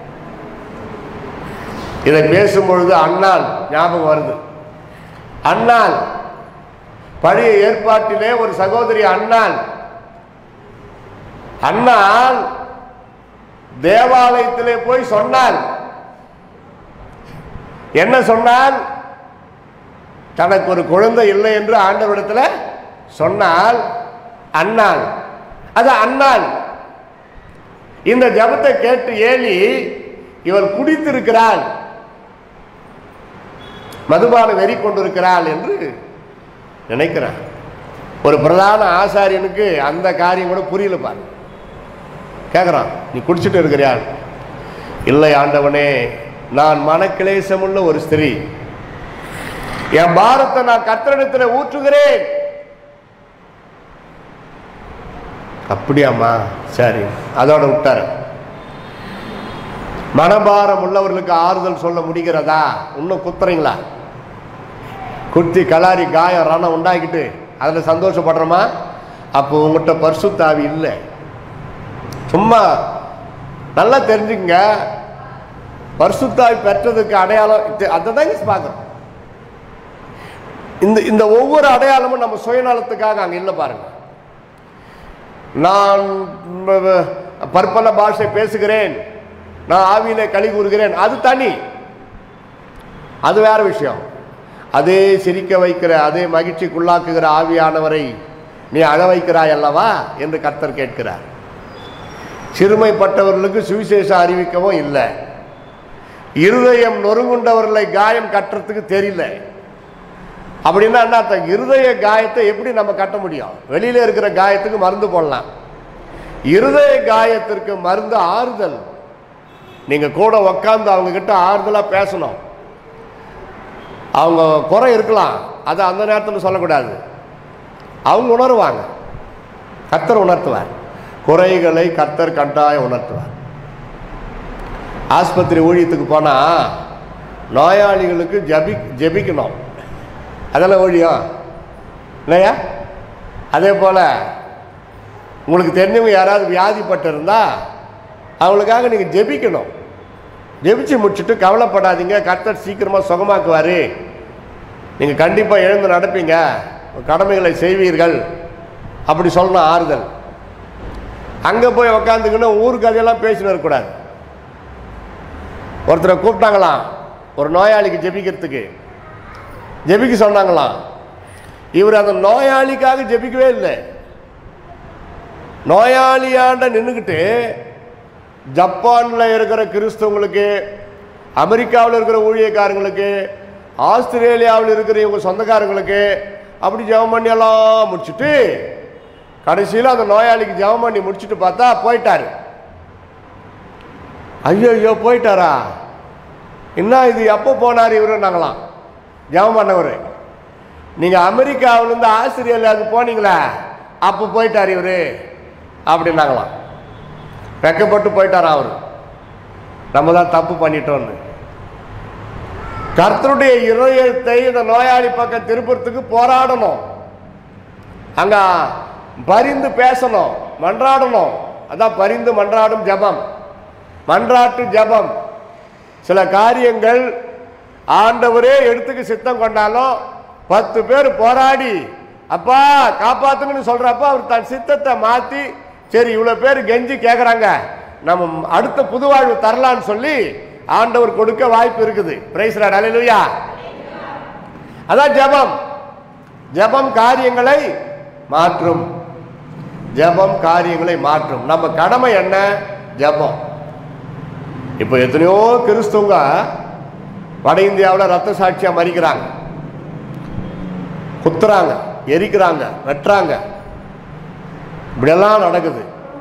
இதை பேசும்பொழுது அண்ணால் ஞாபகம் வருது அண்ணால் பழைய ஏற்பாட்டிலே ஒரு சகோதரி அண்ணால் அண்ணால் தேவாலயத்திலே போய் சொன்னாள் என்ன சொன்னால் தனக்கு ஒரு குழந்தை இல்லை என்று ஆண்டவரிடத்தில் சொன்னால் அண்ணாள் அது அண்ணாள் இந்த ஜபத்தை கேட்டு ஏலி இவள் குடித்திருக்கிறாள் மதுபான வெறி கொண்டிருக்கிறாள் என்று நினைக்கிறான் ஒரு பிரதான ஆசாரியனுக்கு அந்த காரியம் கூட புரியல பாரு கேட்குறான் நீ குடிச்சிட்டு இருக்கிறியாள் இல்லை ஆண்டவனே நான் மனக்கிளேசமுள்ள ஒரு ஸ்திரீ என் பாரத்தை நான் கத்திரிடத்தில் ஊற்றுகிறேன் அப்படியாம்மா சரி அதோட விட்டாரு மனபாரம் உள்ளவர்களுக்கு ஆறுதல் சொல்ல முடிகிறதா இன்னும் குத்துறீங்களா குத்தி கலாரி காயம் ரணம் உண்டாக்கிட்டு அதில் சந்தோஷப்படுறோமா அப்போ உங்கள்கிட்ட பரிசுத்தாவி இல்லை சும்மா நல்லா தெரிஞ்சுக்கங்க பரிசுத்தாவி பெற்றதுக்கு அடையாளம் இது- அதை தாங்க பார்க்குறோம் இந்த இந்த ஒவ்வொரு அடையாளமும் நம்ம சுயநலத்துக்காக அங்கே இல்லை பாருங்க நான் ம- வ- பற்பல பாஷை பேசுகிறேன் நான் ஆவியிலே களி கூறுகிறேன் அது தனி அது வேற விஷயம் அதே சிரிக்க வைக்கிற அதே மகிழ்ச்சிக்குள்ளாக்குகிற ஆவியானவரை நீ அழ வைக்கிறாய் அல்லவா என்று கர்த்தர் கேட்கிறார் சிறுமைப்பட்டவர்களுக்கு சுவிசேஷம் அறிவிக்கவும் இல்லை இருதயம் நொறுங்குண்டவர்களை காயம் கட்டுறதுக்கு தெரியல அப்படின்னா என்ன அர்த்தம்? இருதய காயத்தை எப்படி நம்ம கட்ட முடியும் வெளியில இருக்கிற காயத்துக்கு மருந்து போடலாம் இருதய காயத்திற்கு மருந்து ஆறுதல் நீங்க கூட உக்காந்து அவங்க கிட்ட ஆறுதலா பேசணும் அவங்க குறை இருக்கலாம் அதை அந்த நேரத்தில் சொல்லக்கூடாது அவங்க உணருவாங்க கர்த்தர் உணர்த்துவார் குறைகளை கர்த்தர் கட்டாயம் உணர்த்துவார் ஆஸ்பத்திரி ஊழியத்துக்கு போனால் நோயாளிகளுக்கு ஜபி ஜெபிக்கணும் அதெல்லாம் ஊழியம் இல்லையா அதே போல் உங்களுக்கு தெரிஞ்சவங்க யாராவது வியாதிப்பட்டு இருந்தால் அவங்களுக்காக நீங்கள் ஜெபிக்கணும் ஜெபிச்சு முடிச்சுட்டு கவலைப்படாதீங்க கர்த்தர் சீக்கிரமாக சுகமாக்குவார் நீங்கள் கண்டிப்பாக எழுந்து நடப்பீங்க உங்க கடமைகளை செய்வீர்கள் அப்படி சொல்லணும் ஆறுதல் அங்கே போய் உக்காந்துக்கணும் ஊர் கதையெல்லாம் பேசின்னு இருக்கக்கூடாது ஒருத்தரை கூப்பிட்டாங்களாம் ஒரு நோயாளிக்கு ஜெபிக்கிறதுக்கு ஜெபிக்க சொன்னாங்களாம் இவர் அந்த நோயாளிக்காக ஜெபிக்கவே இல்லை நோயாளியாண்ட நின்றுக்கிட்டு ஜப்பானில் இருக்கிற கிறிஸ்தவங்களுக்கு அமெரிக்காவில் இருக்கிற ஊழியக்காரங்களுக்கு ஆஸ்திரேலியாவில் இருக்கிற இவங்க சொந்தக்காரங்களுக்கு அப்படி ஜெபம் பண்ணி எல்லாம் முடிச்சுட்டு கடைசியில் அந்த நோயாளிக்கு ஜெபம் பண்ணி முடிச்சுட்டு பார்த்தா போயிட்டாரு ஐயோ ஐயோ போயிட்டாரா என்ன இது எப்போ போனார் இவரு நாங்களாம் ஜெபம் பண்ணவர் நீங்கள் அமெரிக்காவிலேருந்து ஆஸ்திரேலியாவுக்கு போனீங்களே அப்போ போயிட்டார் இவரு அப்படின்னாங்களாம் வெக்கப்பட்டு போயிட்டாராம் அவர் நம்ம தான் தப்பு பண்ணிட்டோம்னு கர்த்தருடைய இதயத்தை இந்த நோயாளி பக்கம் திருப்புறத்துக்கு போராடணும் அங்க பரிந்து பேசணும் மன்றாடணும் அதான் பரிந்து மன்றாடும் ஜெபம் மன்றாட்டு ஜெபம் சில காரியங்கள் ஆண்டவரே எடுத்துக்க சித்தம் கொண்டாலும் பத்து பேர் போராடி அப்பா காப்பாத்துங்கன்னு சொல்றப்ப அவர் தன் சித்தத்தை மாத்தி சரி இவ்வளவு பேர் கெஞ்சி கேக்குறாங்க நம்ம அடுத்த புது வாழ்வு தரலான்னு சொல்லி ஆண்டவர் கொடுக்க வாய்ப்பு இருக்குது பிரைஸ் அலையிலுயா அதான் ஜெபம் ஜெபம் காரியங்களை மாற்றும் ஜெபம் காரியங்களை மாற்றும் நம்ம கடமை என்ன ஜெபம் இப்போ எத்தனையோ கிறிஸ்துவங்க வட இந்தியாவில் ரத்த சாட்சியா மறிக்கிறாங்க குத்துறாங்க எரிக்கிறாங்க வெட்டுறாங்க இப்படியெல்லாம் நடக்குது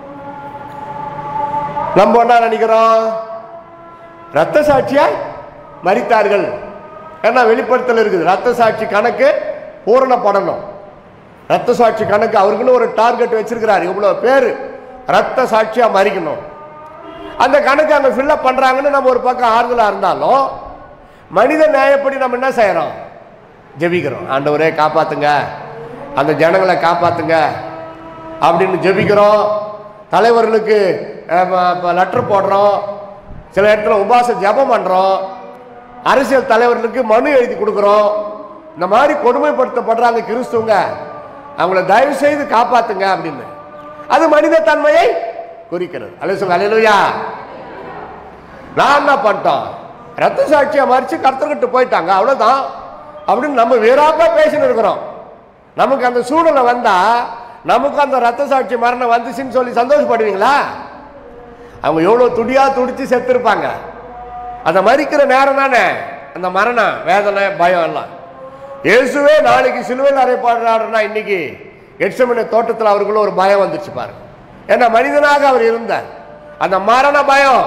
நம்ம என்ன நினைக்கிறோம் ரத்த சாட்சியாய் மறித்தார்கள் ஏன்னா வெளிப்படுத்தல் இருக்குது ரத்த சாட்சி கணக்கு பூரணப்படணும் ரத்த சாட்சி கணக்கு அவருக்குன்னு ஒரு டார்கெட் வச்சிருக்கிறாரு இவ்வளவு பேர் ரத்த சாட்சியா மறிக்கணும் அந்த கணக்கு அங்க ஃபில்லப் பண்றாங்கன்னு நம்ம ஒரு பக்கம் ஆறுதலா இருந்தாலும் மனித நியாயப்படி நம்ம என்ன செய்யறோம் ஜெபிக்கிறோம் ஆண்டவரே காப்பாத்துங்க அந்த ஜனங்களை காப்பாத்துங்க அப்படின்னு ஜெபிக்கிறோம் தலைவர்களுக்கு லெட்டர் போடுறோம் சில இடத்துல உபாச ஜெபம் பண்றோம் அரசியல் தலைவர்களுக்கு மனு எழுதி கொடுக்குறோம் இந்த மாதிரி கொடுமைப்படுத்தப்படுறாங்க கிறிஸ்துவங்க அவங்கள தயவு செய்து காப்பாத்துங்க அப்படின்னு அது மனித தன்மையை குறிக்கிறது அல்ல சொல்லுங்க அலையிலுயா நான் என்ன பண்ணிட்டோம் ரத்த சாட்சியை மறிச்சு கர்த்தர்கிட்ட போயிட்டாங்க அவ்வளவுதான் அப்படின்னு நம்ம வீராப்பா பேசின்னு இருக்கிறோம் நமக்கு அந்த சூழ்நிலை வந்தா நமக்கு அந்த ரத்த சாட்சி மரணம் வந்துச்சுன்னு சொல்லி சந்தோஷப்படுவீங்களா அவங்க எவ்வளவு துடியா துடிச்சு செத்துருப்பாங்க அந்த மறிக்கிற நேரம் தானே அந்த மரணம் வேதனை பயம் எல்லாம் இயேசுவே நாளைக்கு சிலுவையில் அறைப்பாடுறாருன்னா இன்னைக்கு எட்சமனை தோட்டத்தில் அவருக்குள்ள ஒரு பயம் வந்துச்சு பாருங்க ஏன்னா மனிதனாக அவர் இருந்தார் அந்த மரண பயம்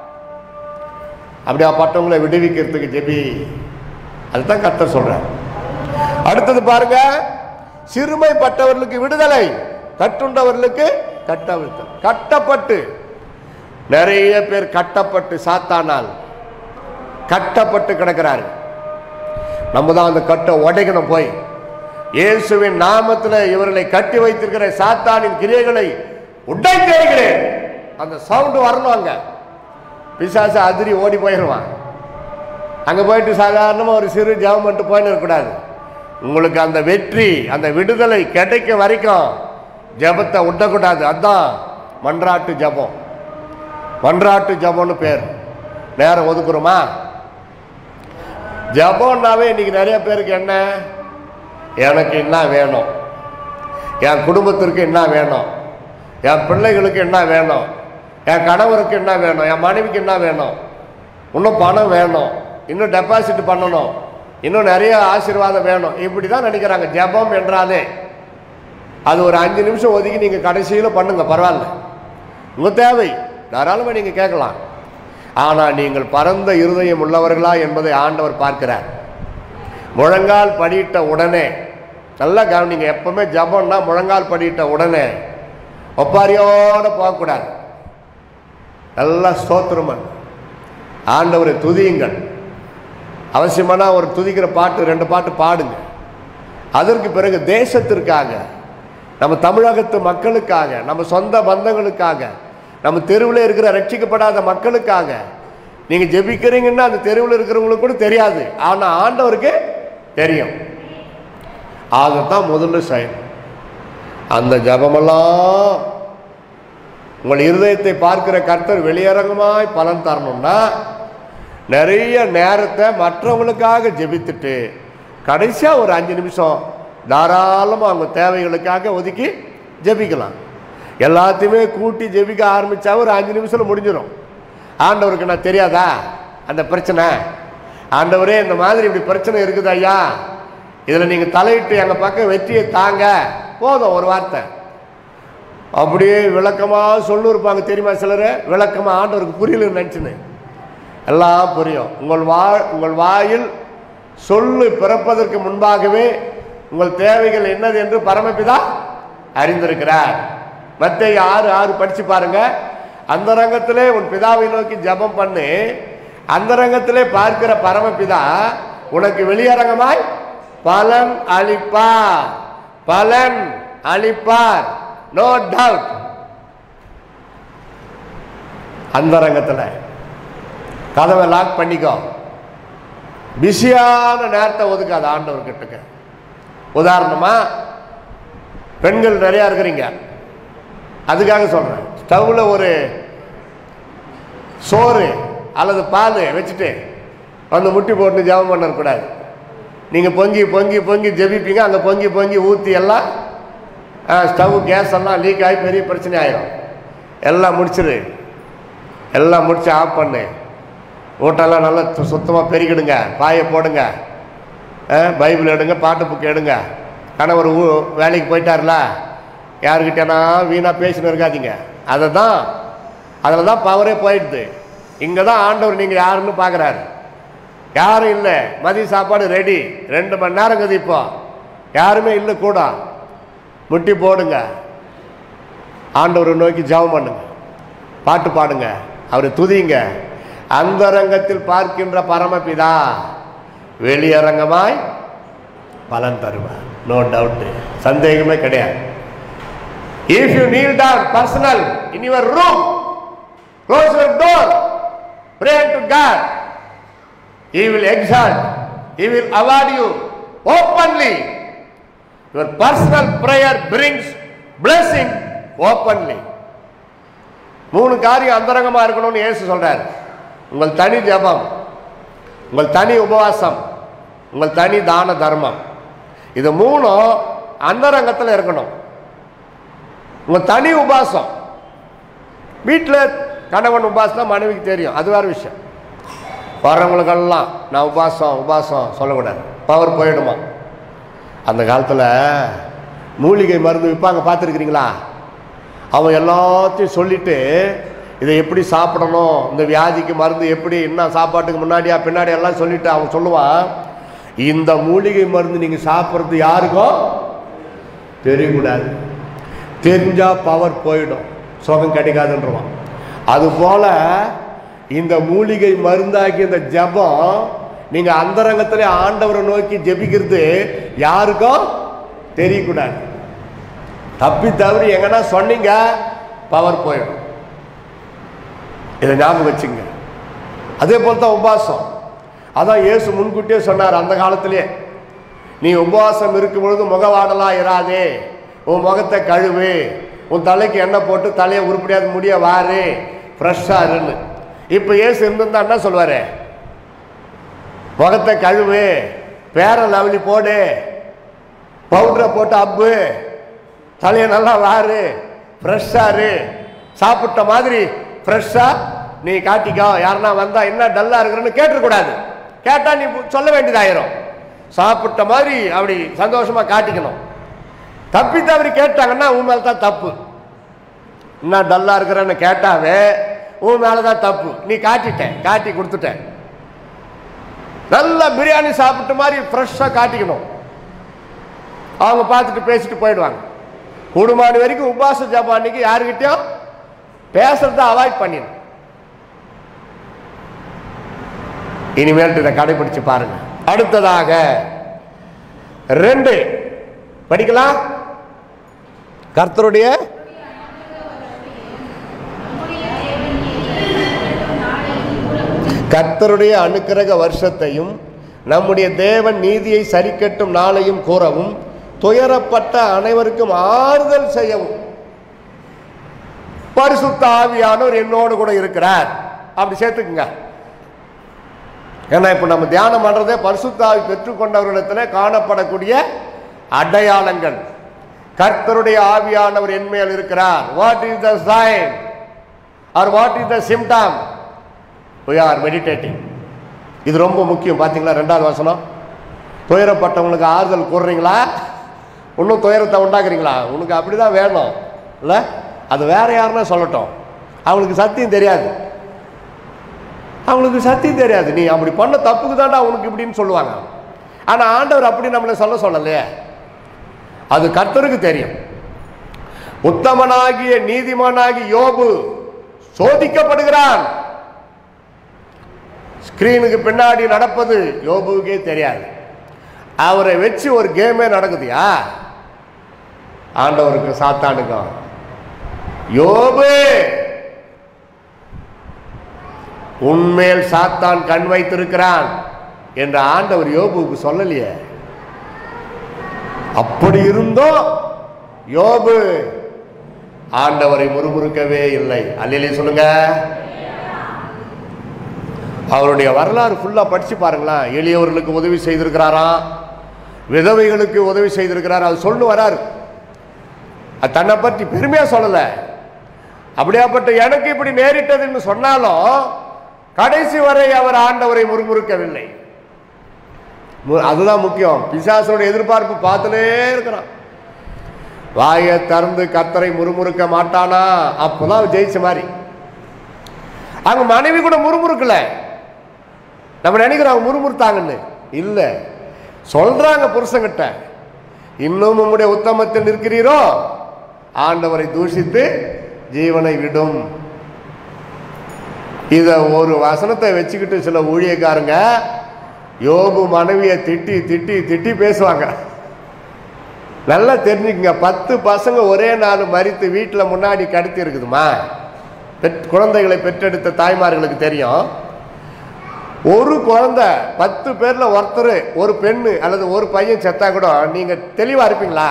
அப்படியாப்பட்டவங்களை விடுவிக்கிறதுக்கு ஜெபி அதுதான் கர்த்தர் சொல்றார் அடுத்தது பாருங்க சிறுமைப்பட்டவர்களுக்கு விடுதலை கட்டுண்டவர்களுக்கு கட்டவிழ்த்தல் கட்டப்பட்டு நிறைய பேர் கட்டப்பட்டு சாத்தானால் கட்டப்பட்டு கிடக்கிறாரு நம்ம தான் அந்த கட்டை உடைக்கணும் போய் இயேசுவின் நாமத்தில் இவர்களை கட்டி வைத்திருக்கிற சாத்தானின் கிரியைகளை உடைத்தேறுகிறேன் அந்த சவுண்டு வரணும் அங்க பிசாசு அதிரி ஓடி போயிடுவான் அங்க போயிட்டு சாதாரணமா ஒரு சிறு ஜெபம் பண்ணிட்டு போயின்னு இருக்கக்கூடாது உங்களுக்கு அந்த வெற்றி அந்த விடுதலை கிடைக்க வரைக்கும் ஜெபத்தை விடக்கூடாது அதான் மன்றாட்டு ஜெபம் மன்றாட்டு ஜெபம்னு பேர் நேரம் ஒதுக்குறோமா ஜெபம்னாவே இன்னைக்கு நிறைய பேருக்கு என்ன எனக்கு என்ன வேணும் என் குடும்பத்திற்கு என்ன வேணும் என் பிள்ளைகளுக்கு என்ன வேணும் என் கணவருக்கு என்ன வேணும் என் மனைவிக்கு என்ன வேணும் இன்னும் பணம் வேணும் இன்னும் டெபாசிட் பண்ணணும் இன்னும் நிறைய ஆசீர்வாதம் வேணும் இப்படி தான் நினைக்கிறாங்க ஜெபம் என்றாலே அது ஒரு அஞ்சு நிமிஷம் ஒதுக்கி நீங்கள் கடைசியில் பண்ணுங்க பரவாயில்ல உங்கள் தேவை தாராளமாக நீங்கள் கேட்கலாம் ஆனால் நீங்கள் பரந்த இருதயம் உள்ளவர்களா என்பதை ஆண்டவர் பார்க்கிறார் முழங்கால் படியிட்ட உடனே நல்லா கவனிங்க எப்பவுமே ஜபம்னா முழங்கால் படியிட்ட உடனே ஒப்பாரியோட போகக்கூடாது நல்லா ஸ்தோத்திரமன் ஆண்டவரை துதியுங்கள் அவசியமான ஒரு துதிக்கிற பாட்டு ரெண்டு பாட்டு பாடுங்க அதற்கு பிறகு தேசத்திற்காக நம்ம தமிழகத்து மக்களுக்காக நம்ம சொந்த பந்தங்களுக்காக நம்ம தெருவில் இருக்கிற ரட்சிக்கப்படாத மக்களுக்காக நீங்கள் ஜெபிக்கிறீங்கன்னா அந்த தெருவில் இருக்கிறவங்களுக்கு கூட தெரியாது ஆனால் ஆண்டவருக்கு தெரியும் அதைத்தான் முதல்ல செய்யணும் அந்த ஜபமெல்லாம் உங்கள் இருதயத்தை பார்க்கிற கர்த்தர் வெளியரங்கமாய் பலன் தரணும்னா நிறைய நேரத்தை மற்றவங்களுக்காக ஜெபித்துட்டு கடைசியாக ஒரு அஞ்சு நிமிஷம் தாராளமாக அவங்க தேவைகளுக்காக ஒதுக்கி ஜெபிக்கலாம் எல்லாத்தையுமே கூட்டி ஜெபிக்க ஆரம்பித்தா ஒரு அஞ்சு நிமிஷத்தில் முடிஞ்சிடும் ஆண்டவருக்கு நான் தெரியாதா அந்த பிரச்சனை ஆண்டவரே இந்த மாதிரி இப்படி பிரச்சனை இருக்குது ஐயா இதில் நீங்கள் தலையிட்டு எங்கள் பக்கம் வெற்றியை தாங்க போதும் ஒரு வார்த்தை அப்படியே விளக்கமாக சொல்லிருப்பாங்க தெரியுமா சிலர் விளக்கமாக ஆண்டவருக்கு புரியலன்னு நினச்சின்னு எல்லாம் புரியும் உங்கள் வா உங்கள் வாயில் சொல்லு பிறப்பதற்கு முன்பாகவே உங்கள் தேவைகள் என்னது என்று பரமபிதா அறிந்திருக்கிறார் மத்திய ஆறு ஆறு படிச்சு பாருங்க அந்த ரங்கத்திலே உன் பிதாவை நோக்கி ஜெபம் பண்ணு அந்த ரங்கத்திலே பார்க்கிற பரமபிதா உனக்கு வெளியரங்கமாய் பலன் அளிப்பா பலன் அழிப்பார் நோ டவுட் அந்தரங்கத்தில் கதவை லாக் பண்ணிக்கோ பிஸியான நேரத்தை ஒதுக்காத ஆண்டவர் கிட்டக்க உதாரணமா பெண்கள் நிறையா இருக்கிறீங்க அதுக்காக சொல்கிறேன் ஸ்டவ்வில் ஒரு சோறு அல்லது பால் வச்சுட்டு வந்து முட்டி போட்டு ஜெபம் பண்ணக்கூடாது நீங்கள் பொங்கி பொங்கி பொங்கி ஜெபிப்பீங்க அங்கே பொங்கி பொங்கி ஊற்றி எல்லாம் ஸ்டவ் கேஸ் எல்லாம் லீக் ஆகி பெரிய பிரச்சனை ஆயிடும் எல்லாம் முடிச்சிரு எல்லாம் முடிச்சு ஆஃப் பண்ணு வீட்டெல்லாம் நல்லா சுத்தமாக பெருக்கிடுங்க பாயை போடுங்க ஆ, பைபிள் எடுங்க பாட்டு புக் எடுங்க கணவர் ஊ வேலைக்கு போயிட்டார்ல யாருக்கிட்டேனா வீணாக பேசின்னு இருக்காதீங்க அதை தான் அதில் தான் பவரே போயிடுது இங்கே தான் ஆண்டவர் நீங்கள் யாருன்னு பார்க்குறாரு யாரும் இல்லை மதிய சாப்பாடு ரெடி ரெண்டு மணி நேரம் இருக்குது இப்போ யாருமே இல்லை கூட முட்டி போடுங்க ஆண்டவரை நோக்கி ஜெபம் பண்ணுங்க பாட்டு பாடுங்க அவரை துதிங்க அந்தரங்கத்தில் பார்க்கின்ற பரமபிதா வெளியரங்கமாய் பலன் தருவார் நோ டவுட் சந்தேகமே கிடையாது if you kneel down personal in your room close your door pray to God he will exalt he will award you openly your personal prayer brings blessing openly மூணு காரியம் அந்தரங்கமா இருக்கணும்னு இயேசு சொல்றாரு உங்கள் தனி ஜெபம் உங்கள் தனி உபவாசம் உங்கள் தனி தான தர்மம் இது மூணும் அந்தரங்கத்தில் இருக்கணும் உங்கள் தனி உபாசம் வீட்டில் கணவன் உபாசம் மனைவிக்கு தெரியும் அது வேற விஷயம் வர்றவங்களுக்கெல்லாம் நான் உபாசம் உபாசம் சொல்லக்கூடாது பவர் போயிடுமா அந்த காலத்தில் மூலிகை மருந்து விற்பாங்க பார்த்துருக்கிறீங்களா அவன் எல்லாத்தையும் சொல்லிட்டு இதை எப்படி சாப்பிடணும் இந்த வியாதிக்கு மருந்து எப்படி என்ன சாப்பாட்டுக்கு முன்னாடியா பின்னாடி எல்லாம் சொல்லிட்டு அவன் சொல்லுவான் இந்த மூலிகை மருந்து நீங்கள் சாப்பிட்றது யாருக்கும் தெரியக்கூடாது தெரிஞ்சா பவர் போயிடும் சுகம் கிடைக்காதுன்றவான் அதுபோல இந்த மூலிகை மருந்தாக்கி இந்த ஜெபம் நீங்க அந்தரங்கத்திலே ஆண்டவரை நோக்கி ஜெபிக்கிறது யாருக்கும் தெரியக்கூடாது தப்பி தவறி எங்கன்னா சொன்னீங்க பவர் போயிடும் இதை ஞாபகம் வச்சுங்க அதே போல தான் உபாசம் அதான் இயேசு முன்கூட்டியே சொன்னார் அந்த காலத்திலே நீ உபவாசம் இருக்கும் பொழுது முகவாடலா இராதே உன் முகத்தை கழுவு உன் தலைக்கு எண்ணெய் போட்டு தலையை உருப்படியாது முடிய வாரு ஃப்ரெஷ்ஷாக இருன்னு இப்போ இயேசு இருந்திருந்தா என்ன சொல்லுவாரு முகத்தை கழுவு பேர லவ்லி போடு பவுடரை போட்டு அப்பு தலையை நல்லா வாரு ஃப்ரெஷ்ஷாக இரு சாப்பிட்ட மாதிரி ஃப்ரெஷ்ஷாக நீ காட்டிக்கோ யாருன்னா வந்தா என்ன டல்லா இருக்கிறன்னு கேட்டுறக்கூடாது கேட்டா நீ சொல்ல வேண்டியதாயிரும் சாப்பிட்ட மாதிரி அப்படி சந்தோஷமா காட்டிக்கணும் தப்பி தவறி கேட்டாங்கன்னா உன் மேல தான் தப்பு என்ன டல்லா இருக்கிறன்னு கேட்டாவே உன் மேல தான் தப்பு நீ காட்டிட்ட காட்டி கொடுத்துட்ட நல்ல பிரியாணி சாப்பிட்ட மாதிரி ஃப்ரெஷ்ஷாக காட்டிக்கணும் அவங்க பார்த்துட்டு பேசிட்டு போயிடுவாங்க கூடுமான வரைக்கும் உபாச ஜபம் அன்னைக்கு யாருக்கிட்டையும் பேசுறத அவாய்ட் பண்ணிடணும் இனிமேல் இதை கடைபிடிச்சு பாருங்க அடுத்ததாக ரெண்டு படிக்கலாம் கர்த்தருடைய கர்த்தருடைய அனுக்கிரக வருஷத்தையும் நம்முடைய தேவன் நீதியை சரிக்கட்டும் நாளையும் கூறவும் துயரப்பட்ட அனைவருக்கும் ஆறுதல் செய்யவும் பரிசுத்த ஆவியானவர் என்னோடு கூட இருக்கிறார் அப்படி சேர்த்துக்குங்க ஏன்னா இப்போ நம்ம தியானம் பண்றதே பரிசுத்தாவி பெற்றுக்கொண்டவர்களிடத்துல காணப்படக்கூடிய அடையாளங்கள் கர்த்தருடைய ஆவியானவர் என்மேல் இருக்கிறார் what is the sign or what is the symptom we are meditating இது ரொம்ப முக்கியம் பார்த்தீங்களா ரெண்டாவது வசனம் துயரப்பட்டவங்களுக்கு ஆறுதல் கூறுறீங்களா இன்னும் துயரத்தை உண்டாக்குறீங்களா உனக்கு அப்படிதான் வேணும் இல்லை அது வேற யாருன்னா சொல்லட்டும் அவங்களுக்கு சத்தியம் தெரியாது அவங்களுக்கு சத்தியம் தெரியாது நீ அப்படி பண்ண தப்புக்கு தான்டா உனக்கு இப்படின்னு சொல்லுவாங்க ஆனால் ஆண்டவர் அப்படி நம்மளை சொல்ல சொல்லலையே அது கர்த்தருக்கு தெரியும் உத்தமனாகிய நீதிமானாகி யோபு சோதிக்கப்படுகிறான் ஸ்கிரீனுக்கு பின்னாடி நடப்பது யோபுவுக்கே தெரியாது அவரை வச்சு ஒரு கேமே நடக்குதுயா ஆண்டவருக்கு சாத்தானுக்கும் யோபு உன்மேல் சாத்தான் கண் வைத்திருக்கிறான் என்று ஆண்டவர் யோபுவுக்கு சொல்லலையே அப்படி இருந்தும் யோபு ஆண்டவரை முறுமுறுக்கவே இல்லை அல்லையே சொல்லுங்க அவருடைய வரலாறு ஃபுல்லா படிச்சு பாருங்களேன் எளியவர்களுக்கு உதவி செய்திருக்கிறாராம் விதவைகளுக்கு உதவி செய்திருக்கிறார் அது சொல்லு வராரு அது தன்னை பற்றி பெருமையா சொல்லல அப்படியாப்பட்ட எனக்கு இப்படி நேரிட்டதுன்னு சொன்னாலும் கடைசி வரை அவர் ஆண்டவரை முறுமுறுக்கவில்லை மு- அதுதான் முக்கியம் பிசாசனுடைய எதிர்பார்ப்பு பார்த்துட்டே இருக்கிறான் வாயை திறந்து கத்தரை முறுமுறுக்க மாட்டானா அப்போதான் அவன் ஜெயிச்ச மாதிரி அவங்க மனைவி கூட முறுமுறுக்கல நம்ம நினைக்கிறோம் அவங்க முறுமுறுத்தாங்கன்னு இல்லை சொல்றாங்க புருஷங்கிட்ட இன்னும் உம்முடைய உத்தமத்தில் நிற்கிறீரோ ஆண்டவரை தூஷித்து ஜீவனை விடும் இத ஒரு வசனத்தை வச்சுக்கிட்டு சில ஊழியக்காரங்க யோபு மனைவியை திட்டி திட்டி திட்டி பேசுவாங்க நல்லா தெரிஞ்சுக்கங்க பத்து பசங்க ஒரே நாள் மறித்து வீட்டில் முன்னாடி கடத்தி இருக்குதுமா பெற் குழந்தைகளை பெற்றெடுத்த தாய்மார்களுக்கு தெரியும் ஒரு குழந்தை பத்து பேர்ல ஒருத்தர் ஒரு பெண்ணு அல்லது ஒரு பையன் செத்தா கூட நீங்க தெளிவா இருப்பீங்களா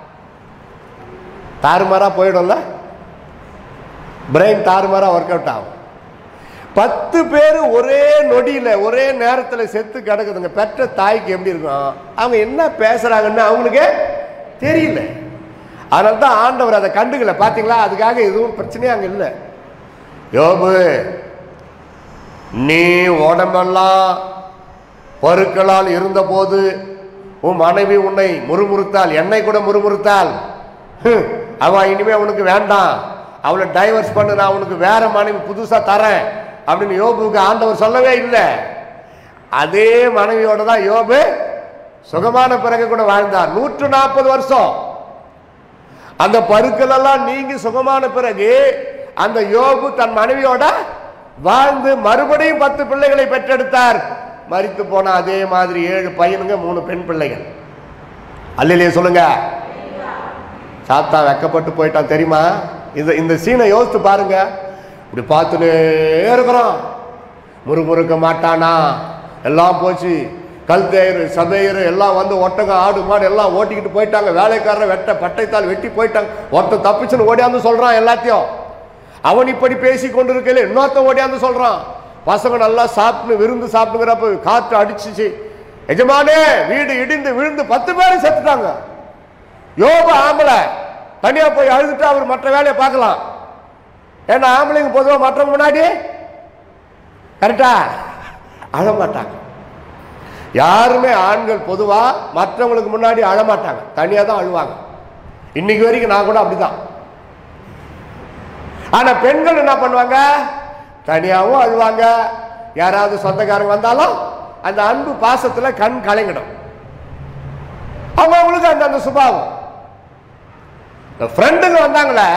தாறுமாறா போயிடும்ல பிரெயின் தாறுமாறா ஒர்க் அவுட் ஆகும் பத்து பேர் ஒரே நொடியில ஒரே நேரத்துல செத்து கிடக்குதுங்க பெற்ற தாய்க்கு எப்படி இருக்கும் அவங்க என்ன பேசுறாங்கன்னு அவங்களுக்கே தெரியல அதனால தான் ஆண்டவர் அதை கண்டுக்கல பாத்தீங்களா அதுக்காக எதுவும் பிரச்சனையே அங்க இல்லை யோபு நீ உடம்பெல்லாம் பருக்களால் இருந்தபோது உன் மனைவி உன்னை முறுமுறுத்தாள் என்னை கூட முறுமுறுத்தாள் ஹம், அவன் இனிமே உனக்கு வேண்டாம் அவளை டைவர்ஸ் பண்ணு நான் உனக்கு வேற மனைவி புதுசா தரேன் அப்படின்னு யோபுக்கு ஆண்டவர் சொல்லவே இல்லை அதே மனைவியோட தான் யோபு சுகமான பிறகு கூட வாழ்ந்தார் நூற்று நாற்பது வருஷம் அந்த பருக்கள் எல்லாம் நீங்கி சுகமான பிறகு அந்த யோபு தன் மனைவியோட வாழ்ந்து மறுபடியும் பத்து பிள்ளைகளை பெற்றெடுத்தார் மரித்து போன அதே மாதிரி ஏழு பையனுங்க மூணு பெண் பிள்ளைகள் அல்லையே சொல்லுங்க சாத்தா வெக்கப்பட்டு போயிட்டான் தெரியுமா இந்த இந்த சீனை யோசித்து பாருங்க இப்படி பார்த்துட்டே இருக்கிறோம் முறுமுறுக்க மாட்டானா எல்லாம் போச்சு கல்தேயர் சபையர் எல்லாம் வந்து ஒட்டகம் ஆடு மாடு எல்லாம் ஓட்டிக்கிட்டு போயிட்டாங்க வேலைக்காரரை வெட்ட பட்டைத்தால் வெட்டி போயிட்டாங்க ஒருத்தன் தப்பிச்சுன்னு ஓடியாந்து சொல்றான் எல்லாத்தையும் அவன் இப்படி பேசி கொண்டு இருக்கல இன்னொருத்தன் ஓடியாந்து சொல்றான் பசங்க நல்லா சாப்பிட்டு விருந்து சாப்பிட்டுங்கிறப்ப காற்று அடிச்சுச்சு எஜமானே வீடு இடிந்து விழுந்து பத்து பேரும் செத்துட்டாங்க யோபு ஆம்பளை தனியா போய் அழுதுட்டு அவர் மற்ற வேலையை பார்க்கலாம் ஏன்னா ஆம்பளைங்க பொதுவாக மற்றவங்க முன்னாடி கரெக்டா அழ மாட்டாங்க யாருமே ஆண்கள் பொதுவா மற்றவங்களுக்கு முன்னாடி அழ மாட்டாங்க தனியா தான் அழுவாங்க இன்னைக்கு வரைக்கும் நான் கூட அப்படிதான் ஆனா பெண்கள் என்ன பண்ணுவாங்க தனியாவும் அழுவாங்க யாராவது சொந்தக்காரங்க வந்தாலும் அந்த அன்பு பாசத்துல கண் கலங்கிடும் அவங்க அவங்களுக்கு அந்த அந்த சுபாவம் இந்த ஃப்ரெண்டுங்க வந்தாங்களே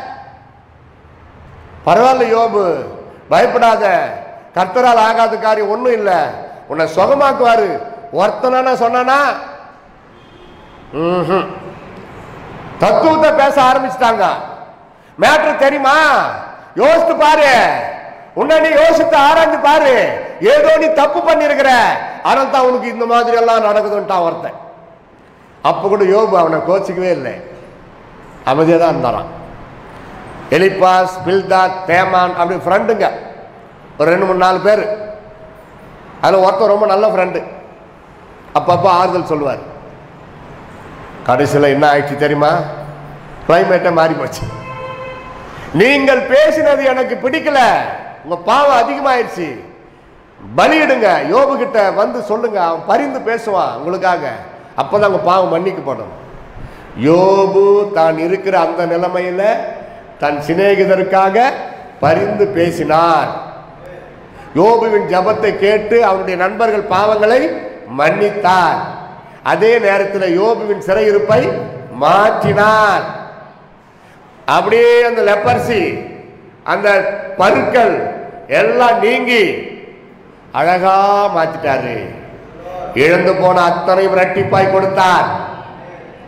பரவாயில்ல யோபு பயப்படாத கர்த்தரால் ஆகாத காரியம் ஒண்ணும் இல்லை உன்னை சுகமாக்குவாரு ஒருத்தனா சொன்னானா ம்ஹும். தத்துவத்தை பேச ஆரம்பிச்சிட்டாங்க மேட்ரு தெரியுமா யோசித்து பாரு உன்னை நீ யோசித்து ஆராய்ஞ்சு பாரு ஏதோ நீ தப்பு பண்ணிருக்கிற அதனால தான் உனக்கு இந்த மாதிரி எல்லாம் நடக்குதுன்ட்டான் ஒருத்தன் அப்ப கூட யோபு அவனை கோச்சிக்கவே இல்லை அமைதியாக தான் இருந்தாராம் எலிபாஸ் பில்தாத் தேமான் அப்படி ஃப்ரெண்டுங்க ஒரு ரெண்டு மூணு நாலு பேர் அதில் ஒருத்தர் ரொம்ப நல்ல ஃப்ரெண்டு அப்பப்போ ஆறுதல் சொல்லுவார் கடைசியில் என்ன ஆயிடுச்சு தெரியுமா கிளைமேட்டே மாறி போச்சு நீங்கள் பேசினது எனக்கு பிடிக்கல உங்க பாவம் அதிகமாயிருச்சு பலியிடுங்க யோபு கிட்ட வந்து சொல்லுங்க அவன் பரிந்து பேசுவான் உங்களுக்காக அப்பதான் உங்க பாவம் மன்னிக்கப்படும் யோபு தான் இருக்கிற அந்த நிலைமையில தன் சிநேகிதருக்காக பரிந்து பேசினார் யோபுவின் ஜெபத்தை கேட்டு அவருடைய நண்பர்கள் பாவங்களை மன்னித்தார் அதே நேரத்தில் யோபுவின் சிறையிருப்பை மாற்றினார் அப்படியே அந்த லெப்பர்சி அந்த பருக்கள் எல்லாம் நீங்கி அழகா மாத்திட்டாரு இழந்து போன அத்தனையும் இரட்டிப்பாய் கொடுத்தார்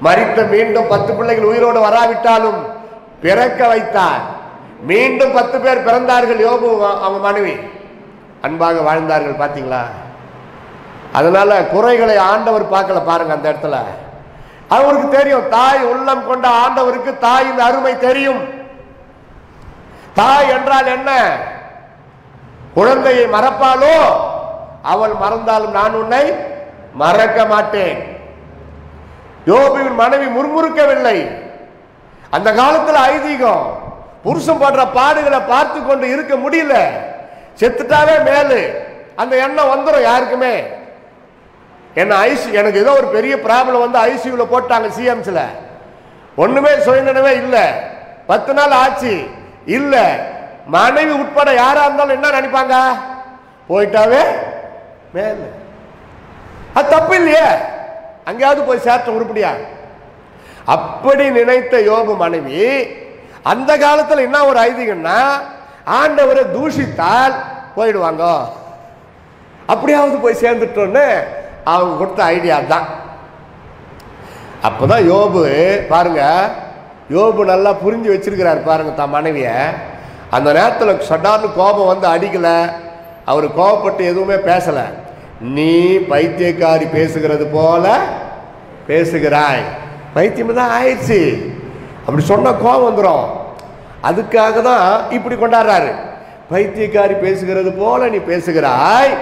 மரித்த மீண்டும் பத்து பிள்ளைகள் உயிரோடு வராவிட்டாலும் பிறக்க வைத்தார் மீண்டும் பத்து பேர் பிறந்தார்கள் யோபு அவங்க மனைவி அன்பாக வாழ்ந்தார்கள் பாத்தீங்களா அதனால குறைகளை ஆண்டவர் பார்க்கல பாருங்க அந்த இடத்துல அவருக்கு தெரியும் தாய் உள்ளம் கொண்ட ஆண்டவருக்கு தாயின் அருமை தெரியும் தாய் என்றால் என்ன குழந்தையை மறப்பாளோ அவள் மறந்தாலும் நான் உன்னை மறக்க மாட்டேன் யோபுவின் மனைவி முறுமுறுக்கவில்லை அந்த காலத்துல ஐதீகம் புருஷன் படுற பாடுகளை பார்த்து கொண்டு இருக்க முடியல செத்துட்டாவே மேலு அந்த எண்ணம் வந்துடும் யாருக்குமே என்ன ஐசி எனக்கு ஏதோ ஒரு பெரிய ப்ராப்ளம் வந்து ஐசியூல போட்டாங்க சிஎம்ஸ்ல ஒண்ணுமே சுயநினைவே இல்ல பத்து நாள் ஆச்சு இல்ல மனைவி உட்பட யாரா இருந்தாலும் என்ன நினைப்பாங்க போயிட்டாவே மேல அது தப்பு இல்லையே அங்கேயாவது போய் சேர்த்த உருப்படியா அப்படி நினைத்த யோபு மனைவி அந்த காலத்துல என்ன ஒரு ஐதீகம்னா ஆண்டவரை தூஷித்தால் போயிடுவாங்க அப்படியாவது போய் சேர்ந்துட்டோன்னு அவங்க கொடுத்த ஐடியா தான் அப்பதான் யோபு பாருங்க யோபு நல்லா புரிஞ்சு வச்சிருக்கிறார் பாருங்க தான் மனைவிய அந்த நேரத்தில் சடார்னு கோபம் வந்து அடிக்கல அவர் கோபப்பட்டு எதுவுமே பேசல நீ பைத்தியக்காரி பேசுகிறது போல பேசுகிறாய் பைத்தியம் தான் ஆயிடுச்சு அப்படி சொன்னா கோபம் வந்துடும் அதுக்காக தான் இப்படி கொண்டாடுறாரு பைத்தியக்காரி பேசுகிறது போல நீ பேசுகிறாய்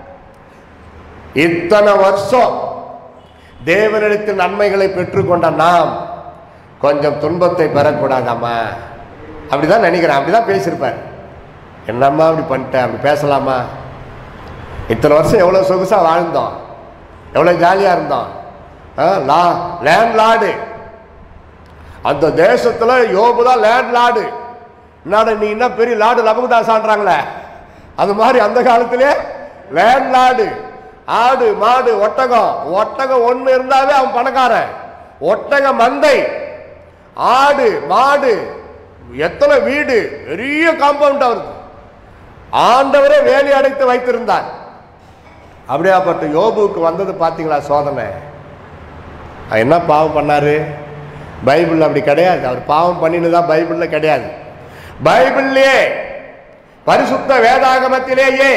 இத்தனை வருஷம் தேவனிடத்தில் நன்மைகளை பெற்றுக்கொண்ட நாம் கொஞ்சம் துன்பத்தை பெறக்கூடாதாம்மா அப்படிதான் நினைக்கிறேன் அப்படிதான் பேசியிருப்பார் என்னம்மா அப்படி பண்ணிட்ட அப்படி பேசலாமா இத்தனை வருஷம் எவ்வளோ சொகுசா வாழ்ந்தோம் எவ்வளோ ஜாலியாக இருந்தோம் ஆ, லா லேண்ட் லார்டு அந்த தேசத்துல யோபு தான் லேண்ட் லார்டு என்னடா நீ என்ன பெரிய லார்டு லபகுதாசான்றாங்களே அது மாதிரி அந்த காலத்திலே லேண்ட் லார்டு ஆடு மாடு ஒட்டகம் ஒட்டகம் ஒண்ணு இருந்தாவே அவன் பணக்காரன் ஒட்டக மந்தை ஆடு மாடு எத்தனை வீடு பெரிய காம்பவுண்ட் அவருக்கு ஆண்டவரே வேலி அடைத்து வைத்திருந்தார் அப்படியாப்பட்ட யோபுவுக்கு வந்தது பார்த்தீங்களா சோதனை அவர் என்ன பாவம் பண்ணாரு பைபிள் அப்படி கிடையாது அவர் பாவம் பண்ணினதா தான் பைபிள்ல கிடையாது பைபிள்லயே பரிசுத்த வேதாகமத்திலேயே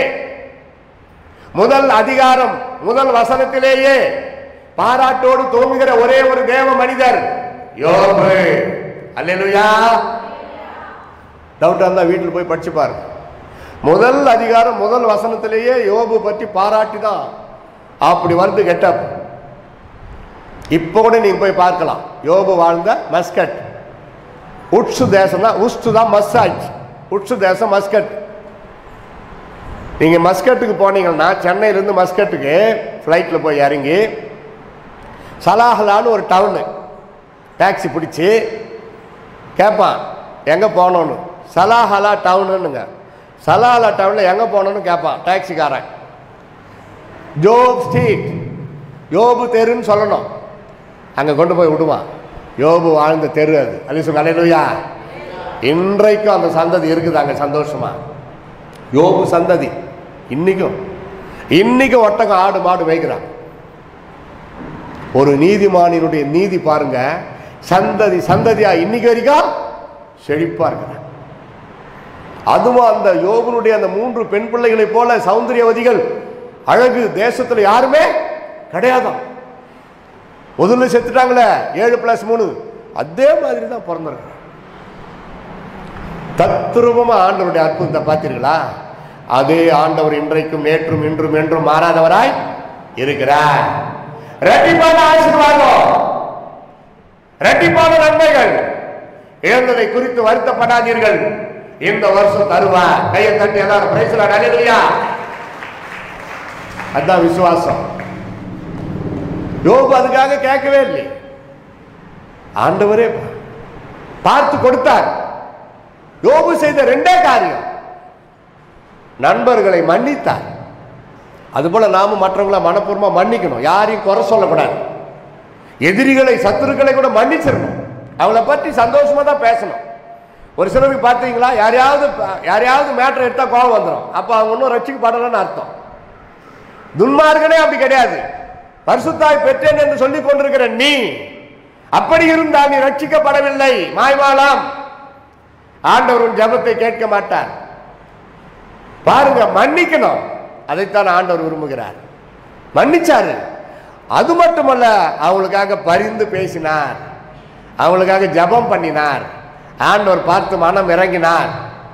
முதல் அதிகாரம் முதல் வசனத்திலேயே பாராட்டோடு தோங்குகிற ஒரே ஒரு தேவ மனிதர் யோபு அல்லேலூயா டவுட் இருந்தா வீட்டில் போய் படிச்சு பாருங்க முதல் அதிகாரம் முதல் வசனத்திலேயே யோபு பற்றி பாராட்டி தான் அப்படி வருது கெட்டப் இப்போ கூட நீங்க போய் பார்க்கலாம் யோபு வாழ்ந்த மஸ்கட் உட்சு தேசம் தான் உஸ்து தான் மஸ்ஸாஜ் உட்சு தேசம் மஸ்கட் நீங்க மஸ்கட்டுக்கு போனீங்கன்னா சென்னையிலேருந்து மஸ்கட்டுக்கு ஃப்ளைட்டில் போய் இறங்கி சலாஹலான்னு ஒரு டவுனு டாக்ஸி பிடிச்சி கேட்பான் எங்கே போகணுன்னு சலாஹலா டவுனுங்க சலாஹலா டவுனில் எங்கே போகணுன்னு கேட்பான் டாக்ஸிக்காரன் ஜோப் ஸ்ட்ரீட் யோபு தெருன்னு சொல்லணும் அங்கே கொண்டு போய் விடுவான் யோபு வாழ்ந்த தெரு அது அது சொல்ல அலையிலுயா இன்றைக்கும் அந்த சந்ததி இருக்குது அங்கே சந்தோஷமா யோபு சந்ததி இன்னைக்கும் இன்னைக்கும் ஒட்டகம் ஆடு மாடு வைக்கிறான் ஒரு நீதிமானினுடைய நீதி பாருங்க சந்ததி சந்ததியா இன்னைக்கு வரைக்கும் செழிப்பா இருக்கிறான் அதுவும் அந்த யோபனுடைய அந்த மூன்று பெண் பிள்ளைகளைப் போல சௌந்தரியவதிகள் அழகு தேசத்துல யாருமே கிடையாதாம் முதல்ல செத்துட்டாங்களே ஏழு பிளஸ் மூணு அதே மாதிரி தான் பிறந்திருக்கிறான் தத்ரூபமா ஆண்டவருடைய அற்புதத்தை பார்த்தீர்களா அதே ஆண்டவர் இன்றைக்கும் நேற்றும் இன்றும் என்றும் மாறாதவராய் இருக்கிறார் ரெட்டிப்பான ஆசீர்வாதம் ரெட்டிப்பான நன்மைகள் இழந்ததை குறித்து வருத்தப்படாதீர்கள் இந்த வருஷம் தருவார் கையை தட்டி எல்லாரும் பிரைஸ்ல அலையா அதான் விசுவாசம் யோபு அதுக்காக கேட்கவே இல்லை ஆண்டவரே பார்த்து கொடுத்தார் யோபு செய்த ரெண்டே காரியம் நண்பர்களை மன்னித்தார் அதுபோல நாமும் மற்றவங்களை மனப்பூர்வமா மன்னிக்கணும் யாரையும் குறை சொல்லக்கூடாது எதிரிகளை சத்துருக்களை கூட மன்னிச்சிடணும் அவங்கள பற்றி சந்தோஷமா தான் பேசணும் ஒரு சிலருக்கு பார்த்தீங்களா யாரையாவது யாரையாவது மேட்டர் எடுத்தா கோபம் வந்துடும் அப்போ அவங்க ஒன்றும் ரட்சிக்கப்படலைன்னு அர்த்தம் துன்மார்கனே அப்படி கிடையாது பரிசுத்தாய் பெற்றேன் என்று சொல்லிக் கொண்டிருக்கிற நீ அப்படி இருந்தால் நீ ரட்சிக்கப்படவில்லை மாய்மாலாம் ஆண்டவர் உன் ஜெபத்தை கேட்க மாட்டார் பாருங்க மன்னிக்கணும் அதைத்தான் ஆண்டவர் விரும்புகிறார் மன்னிச்சாரு அது மட்டுமல்ல அவங்களுக்காக பரிந்து பேசினார் அவங்களுக்காக ஜெபம் பண்ணினார் ஆண்டவர் பார்த்து மனம் இறங்கினார்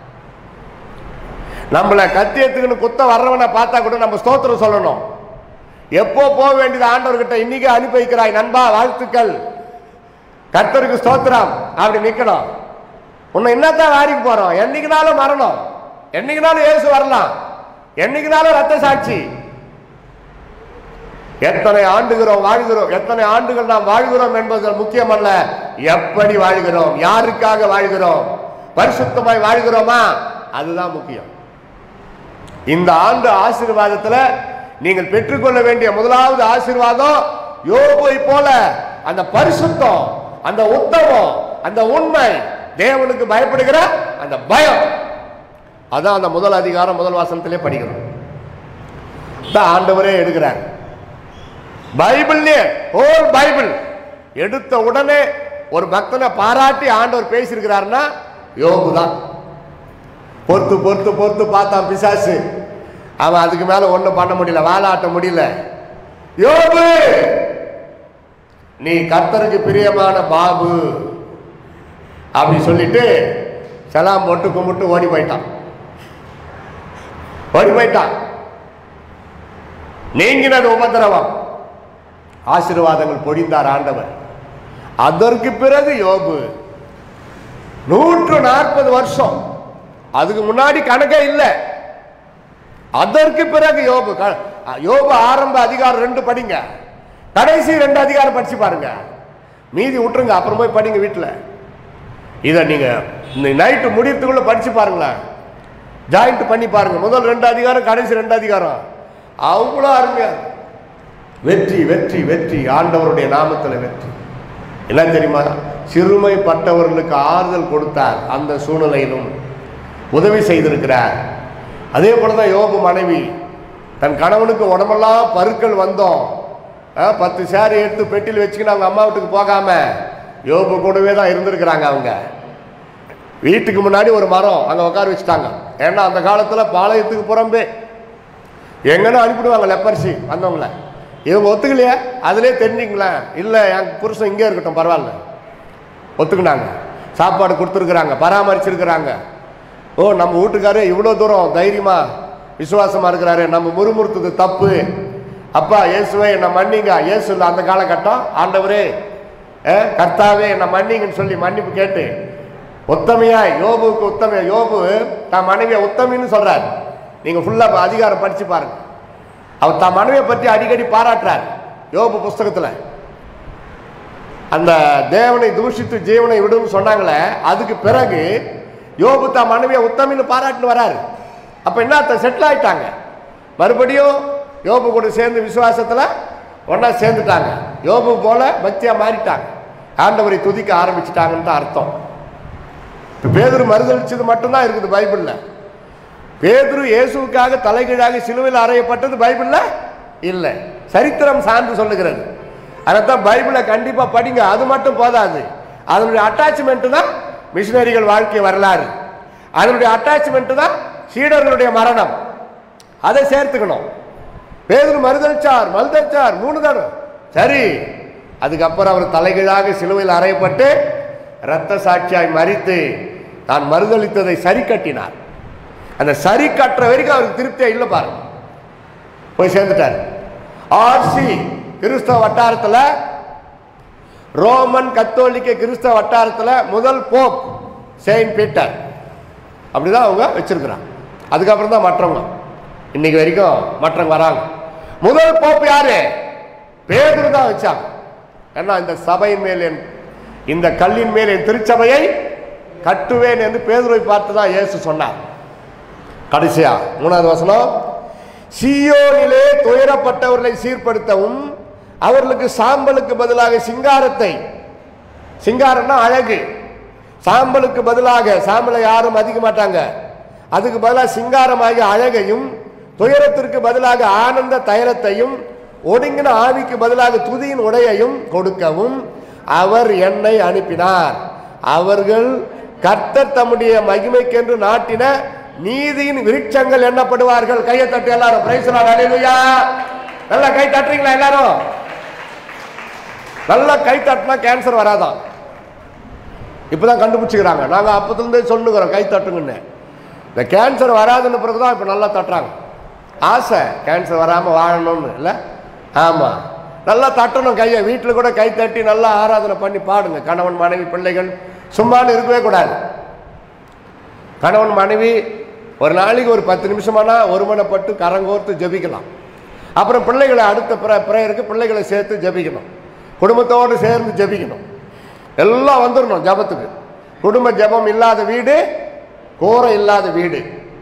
நம்மளை கத்தி எடுத்துக்கின்னு குத்த வர்றவனை பார்த்தா கூட நம்ம ஸ்தோத்திரம் சொல்லணும் எப்போ போக வேண்டியது ஆண்டவர்கிட்ட இன்னைக்கு அனுப்பி வைக்கிறாய் நண்பா வாழ்த்துக்கள் கர்த்தருக்கு ஸ்தோத்திரம் அப்படி நிக்கணும் உன்னை என்னத்தான் வாரிக்கு போறோம் என்னைக்குனாலும் மரணம் என்னைக்குனாலும் இயேசு வரலாம் என்னைக்குனாலும் ரத்த சாட்சி எத்தனை ஆண்டுகிறோம் வாழ்கிறோம் எத்தனை ஆண்டுகள் நாம் வாழ்கிறோம் என்பது முக்கியமல்ல எப்படி வாழ்கிறோம் யாருக்காக வாழ்கிறோம் பரிசுத்தமாய் வாழ்கிறோமா அதுதான் முக்கியம் இந்த ஆண்டு ஆசீர்வாதத்துல நீங்கள் பெற்றுக்கொள்ள வேண்டிய முதலாவது ஆசீர்வாதம் யோபை போல அந்த பரிசுத்தம் அந்த உத்தமம் அந்த உண்மை தேவனுக்கு பயப்படுகிற அந்த பயம் அதான் அந்த முதல் அதிகாரம் முதல் வாசனத்திலே படிக்கிறோம் தான் ஆண்டவரே எடுக்கிறார் பைபிள்லயே ஹோல் பைபிள் எடுத்த உடனே ஒரு பக்தனை பாராட்டி ஆண்டவர் பேசியிருக்கிறாருன்னா யோபு தான் பொறுத்து பொறுத்து பொறுத்து பார்த்தான் பிசாசு அவன் அதுக்கு மேல ஒண்ணும் பண்ண முடியல வாலாட்ட முடியல யோபு நீ கர்த்தருக்கு பிரியமான பாபு அப்படி சொல்லிட்டு செலாம் போட்டு கும்பிட்டு ஓடி போயிட்டான் ஓடி போயிட்டான் நீங்கினது உபத்திரவம் ஆசீர்வாதங்கள் பொழிந்தார் ஆண்டவர் அதற்கு பிறகு யோபு நூற்று நாற்பது வருஷம் அதுக்கு முன்னாடி கணக்கே இல்லை அதற்கு பிறகு யோபு க- யோபு ஆரம்ப அதிகாரம் ரெண்டு படிங்க கடைசி ரெண்டு அதிகாரம் படிச்சு பாருங்க மீதி விட்டுருங்க அப்புறம் போய் படிங்க வீட்டில் இதை நீங்க நைட்டு முடியறதுக்குள்ள படிச்சு பாருங்களேன் ஜாயிண்ட் பண்ணி பாருங்க முதல் ரெண்டு அதிகாரம் கடைசி ரெண்டு அதிகாரம் அவ்வளோ அருமையா இருக்கு. வெற்றி வெற்றி வெற்றி ஆண்டவருடைய நாமத்தில் வெற்றி என்ன தெரியுமா சிறுமைப்பட்டவர்களுக்கு ஆறுதல் கொடுத்தார் அந்த சூழ்நிலையிலும் உதவி செய்திருக்கிறார் அதே போல தான் யோபு மனைவி தன் கணவனுக்கு உடம்பெல்லாம் பருக்கள் வந்தோம் அஹ், பத்து சேரை எடுத்து பெட்டியில் வச்சுக்கின்னு அவங்க அம்மா வீட்டுக்கு போகாம யோபு கூடவே தான் இருந்திருக்கிறாங்க அவங்க வீட்டுக்கு முன்னாடி ஒரு மரம் அங்கே உட்கார வச்சுட்டாங்க ஏன்னா அந்த காலத்தில் பாளையத்துக்கு புறம்பே எங்கன்னா அனுப்பிடுவாங்க லெப்பர்சி வந்தவங்கள இவங்க ஒத்துக்கலையே அதிலே தெரிஞ்சுங்களேன் இல்லை என் புருஷன் இங்கே இருக்கட்டும் பரவாயில்ல ஒத்துக்கினாங்க சாப்பாடு கொடுத்துருக்குறாங்க பராமரிச்சிருக்கிறாங்க ஓ நம்ம வீட்டுக்காரே இவ்வளோ தூரம் தைரியமா விசுவாசமா இருக்கிறாரு நம்ம முறுமுறுத்தது தப்பு அப்பா இயேசுவே என்னை மன்னிங்க இயேசு இல்ல அந்த காலகட்டம் ஆண்டவரே அஹ், கர்த்தாவே என்னை மன்னிங்கன்னு சொல்லி மன்னிப்பு கேட்டு உத்தமையாய் யோபுவுக்கு உத்தமையா யோபு தான் மனைவியை உத்தமின்னு சொல்றாரு நீங்க ஃபுல்லா அதிகாரம் படிச்சு பாருங்க அவர் தான் மனைவியை பற்றி அடிக்கடி பாராட்டுறார் யோபு புஸ்தகத்துல அந்த தேவனை தூஷித்து ஜீவனை விடுன்னு சொன்னாங்களே அதுக்கு பிறகு யோபு தான் மனைவியை உத்தமின்னு பாராட்டுன்னு வராரு அப்ப என்ன செட்டில் ஆயிட்டாங்க மறுபடியும் யோபு கூட சேர்ந்து விசுவாசத்துல ஒண்ணா சேர்ந்துட்டாங்க யோபு போல பக்தியா மாறிட்டாங்க ஆண்டவரை துதிக்க ஆரம்பிச்சிட்டாங்கன்னு தான் அர்த்தம் இப்ப பேதுரு மறுதளிச்சது மட்டும்தான் இருக்குது பைபிள்ல பேதுரு இயேசுவுக்காக தலைகீழாக சிலுவையில் அறையப்பட்டது பைபிள்ல இல்லை சரித்திரம் சார்ந்து சொல்லுகிறது அதைத்தான் பைபிளை கண்டிப்பா படிங்க அது மட்டும் போதாது அதனுடைய அட்டாச்மெண்ட் தான் மிஷினரிகள் வாழ்க்கை வரலாறு அதனுடைய அட்டாச்மெண்ட் தான் சீடர்களுடைய மரணம் அதை சேர்த்துக்கணும் பேதுரு மறுதளிச்சார் மறுதளிச்சார் மூணு தடவை சரி அதுக்கப்புறம் அவர் தலைகீழாக சிலுவையில் அறையப்பட்டு இரத்த சாட்சியாய் மறித்து தான் மறுதளித்ததை சரி கட்டினார் அந்த சரி கட்டுற வரைக்கும் அவருக்கு திருப்தியா இல்லை பாருங்க போய் சேர்ந்துட்டார் ஆர்சி கிறிஸ்தவ வட்டாரத்துல ரோமன் கத்தோலிக்க கிறிஸ்தவ வட்டாரத்துல முதல் போப் செயின்ட் பீட்டர் அப்படிதான் அவங்க வச்சிருக்கிறாங்க அதுக்கப்புறம் தான் மற்றவங்க இன்னைக்கு வரைக்கும் மற்றவங்க வராங்க முதல் போப் யாரு பேதுரு தான் வச்சாங்க ஏன்னா இந்த சபையின் மேல் என் இந்த கல்லின் மேல் என் திருச்சபையை கட்டுவேன் என்று பேதுருவை பார்த்து தான் இயேசு சொன்னார் கடைசியா மூணாவது வசனம் சீயோனிலே துயரப்பட்டவர்களை சீர்படுத்தவும் அவர்களுக்கு சாம்பலுக்கு பதிலாக சிங்காரத்தை சிங்காரம்னா அழகு சாம்பலுக்கு பதிலாக சாம்பலை யாரும் மதிக்க மாட்டாங்க அதுக்கு பதிலாக சிங்காரமாகிய அழகையும் துயரத்திற்கு பதிலாக ஆனந்த தைலத்தையும் ஒடுங்கின ஆவிக்கு பதிலாக துதியின் உடையையும் கொடுக்கவும் அவர் என்னை அனுப்பினார் அவர்கள் கர்த்தர் தம்முடைய மகிமைக்கென்று நாட்டின நீதியின் விருட்சங்கள் எண்ணப்படுவார்கள் கையை தட்டி எல்லாரும் பிரைஸ் அலையிலுயா நல்லா கை தட்டுறீங்களா எல்லாரும் நல்லா கை தட்டினா கேன்சர் வராதான் இப்பதான் கண்டுபிடிச்சிக்கிறாங்க நாங்க அப்பத்துலேருந்தே சொல்லுகிறோம் கை தட்டுங்கன்னு இந்த கேன்சர் வராதுன்னு பிறகு தான் இப்போ நல்லா தட்டுறாங்க ஆசை கேன்சர் வராமல் வாழணும்னு இல்லை ஆமாம் நல்லா தட்டணும் கையை வீட்டில் கூட கை தட்டி நல்லா ஆராதனை பண்ணி பாடுங்க கணவன் மனைவி பிள்ளைகள் சும்மான்னு இருக்கவே கூடாது கணவன் மனைவி ஒரு நாளைக்கு ஒரு பத்து நிமிஷமானா ஒருமனப்பட்டு கரங்கோர்த்து ஜெபிக்கலாம் அப்புறம் பிள்ளைகளை அடுத்த பிற பிரேயருக்கு பிள்ளைகளை சேர்த்து ஜெபிக்கணும் குடும்பத்தோடு சேர்ந்து ஜெபிக்கணும் எல்லாம் வந்துடணும் ஜெபத்துக்கு குடும்ப ஜெபம் இல்லாத வீடு கோரை இல்லாத வீடு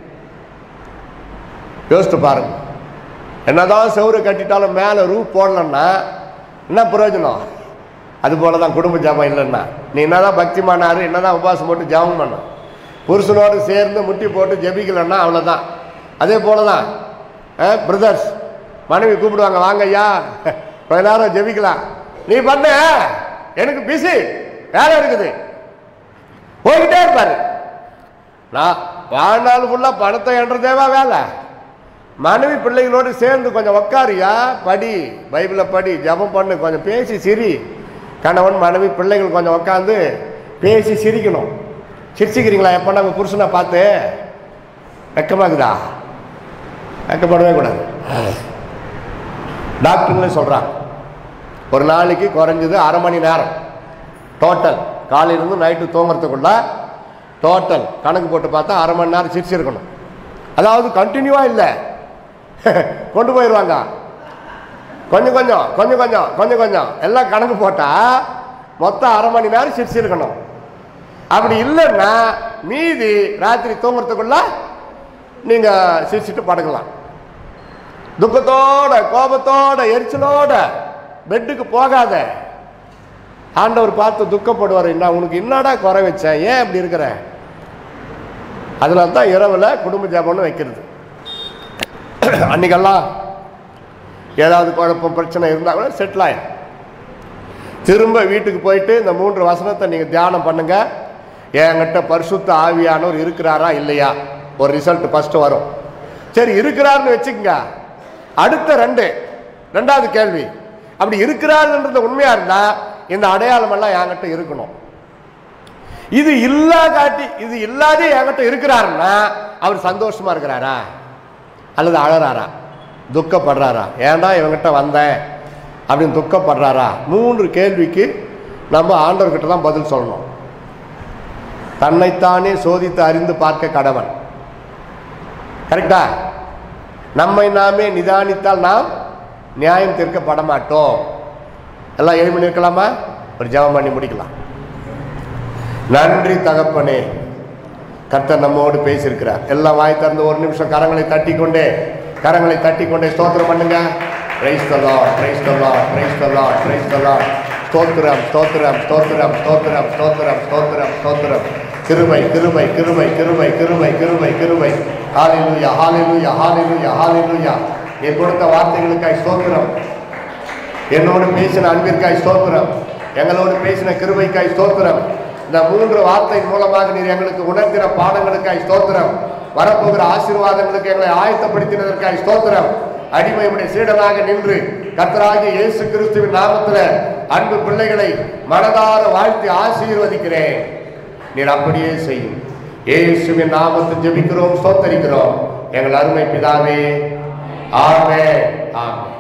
யோசித்து பாருங்க என்னதான் செவுரு கட்டிட்டாலும் மேலே ரூப் போடலன்னா என்ன பிரயோஜனம் அது போல தான் குடும்ப ஜெபம் இல்லைன்னா நீ என்னதான் பக்திமானாரு என்னதான் உபவாசம் போட்டு ஜெபம் பண்ண புருஷனோடு சேர்ந்து முட்டி போட்டு ஜெபிக்கலன்னா அவ்வளோதான் அதே போல தான் பிரதர்ஸ் மனைவி கூப்பிடுவாங்க வாங்க ஐயா கொஞ்ச நேரம் ஜெபிக்கலாம் நீ பண்ண எனக்கு பிஸி வேலை இருக்குது போய்கிட்டே இருப்பாரு நான் வாழ்நாள் ஃபுல்லாக பணத்தை என்றதேவா வேலை மனைவி பிள்ளைகளோடு சேர்ந்து கொஞ்சம் உக்காரியா படி பைபிளை படி ஜெபம் பண்ணு கொஞ்சம் பேசி சிரி கணவன் மனைவி பிள்ளைகள் கொஞ்சம் உட்காந்து பேசி சிரிக்கணும் சிரிச்சுக்கிறீங்களா எப்போ நம்ம புருஷனை பார்த்து வெக்கமாக்குதா வெக்கப்படவே கூடாது டாக்டருங்களே சொல்கிறாங்க ஒரு நாளைக்கு குறைஞ்சது அரை மணி நேரம் டோட்டல் காலையிலேருந்து நைட்டு தூங்குறதுக்குள்ள டோட்டல் கணக்கு போட்டு பார்த்தா அரை மணி நேரம் சிரிச்சிருக்கணும் அதாவது கண்டினியூவாக இல்லை கொண்டு போயிடுவாங்க கொஞ்சம் கொஞ்சம் கொஞ்சம் கொஞ்சம் கொஞ்சம் கொஞ்சம் எல்லாம் கணக்கு போட்டால் மொத்தம் அரை மணி நேரம் சிரிச்சிருக்கணும் அப்படி இல்லைன்னா மீதி ராத்திரி தூங்குறதுக்குள்ள நீங்கள் சிரிச்சிட்டு படுக்கலாம் துக்கத்தோட கோபத்தோட எரிச்சலோட பெட்டுக்கு போகாத ஆண்டவர் பார்த்து துக்கப்படுவார் நான் உனக்கு என்னடா குறை வச்சேன் ஏன் இப்படி இருக்கிற அதனால தான் இரவில் குடும்ப ஜாபம்னு வைக்கிறது அன்னைக்கெல்லாம் ஏதாவது குழப்பம் பிரச்சனை இருந்தால் கூட செட்டில் ஆயிடும் திரும்ப வீட்டுக்கு போயிட்டு இந்த மூன்று வசனத்தை நீங்கள் தியானம் பண்ணுங்க என்கிட்ட பரிசுத்த ஆவியானவர் இருக்கிறாரா இல்லையா ஒரு ரிசல்ட் ஃபஸ்ட்டு வரும் சரி இருக்கிறாருன்னு வச்சுக்கோங்க அடுத்த ரெண்டு ரெண்டாவது கேள்வி அப்படி இருக்கிறாருன்றது உண்மையா இருந்தா இந்த அடையாளம் எல்லாம் என்கிட்ட இருக்கணும் இது இல்லா காட்டி இது இல்லாதே என்கிட்ட இருக்கிறாருன்னா அவர் சந்தோஷமா இருக்கிறாரா அல்லது அழறாரா துக்கப்படுறாரா ஏன்டா இவங்கிட்ட வந்தேன் அப்படின்னு துக்கப்படுறாரா மூன்று கேள்விக்கு நம்ம ஆண்டவர்கிட்ட தான் பதில் சொல்லணும் தன்னைத்தானே சோதித்து அறிந்து பார்க்க கடவன் கரெக்டா நம்மை நாமே நிதானித்தால் நாம் நியாயம் தீர்க்கப்பட மாட்டோம் எல்லாம் எழுமி நிற்கலாமா ஒரு ஜெபம் பண்ணி முடிக்கலாம் நன்றி தகப்பனே கர்த்தர் நம்மோடு பேசியிருக்கிறார் எல்லாம் வாய் திறந்து ஒரு நிமிஷம் கரங்களை தட்டி கொண்டே கரங்களை தட்டி கொண்டே ஸ்தோத்திரம் பண்ணுங்க praise the lord praise the lord praise the lord praise the lord ஸ்தோத்திரம் ஸ்தோத்திரம் ஸ்தோத்திரம் ஸ்தோத்திரம் ஸ்தோத்திரம் ஸ்தோத்திரம் ஸ்தோத்திரம் கிருபை கிருபை கிருபை கிருபை கிருபை கிருபை கிருபை ஹalleluya ஹalleluya ஹalleluya ஹalleluya நீ கொடுத்த வார்த்தைகளுக்காய் ஸ்தோத்திரம் என்னோடு பேசின அன்பிற்காய் ஸ்தோத்திரம் எங்களோடு பேசின கிருபைக்காய் ஸ்தோத்திரம் இந்த மூன்று வார்த்தை மூலமாக நீர் எங்களுக்கு உணர்த்தின பாடங்களுக்காய் ஸ்தோத்திரம் வரப்போகிற ஆசீர்வாதங்களுக்கு எங்களை ஆயத்தப்படுத்தினதற்காய் ஸ்தோத்திரம் அடிமையுடைய சீடனாக நின்று கர்த்தராகிய இயேசு கிறிஸ்துவின் நாமத்துல அன்பு பிள்ளைகளை மனதார வாழ்த்தி ஆசீர்வதிக்கிறேன் நீர் அப்படியே செய்யும் இயேசுவின் நாமத்தில் ஜெபிக்கிறோம் ஸ்தோத்தரிக்கிறோம் எங்கள் அருமை பிதாவே ஆமென் ஆமென்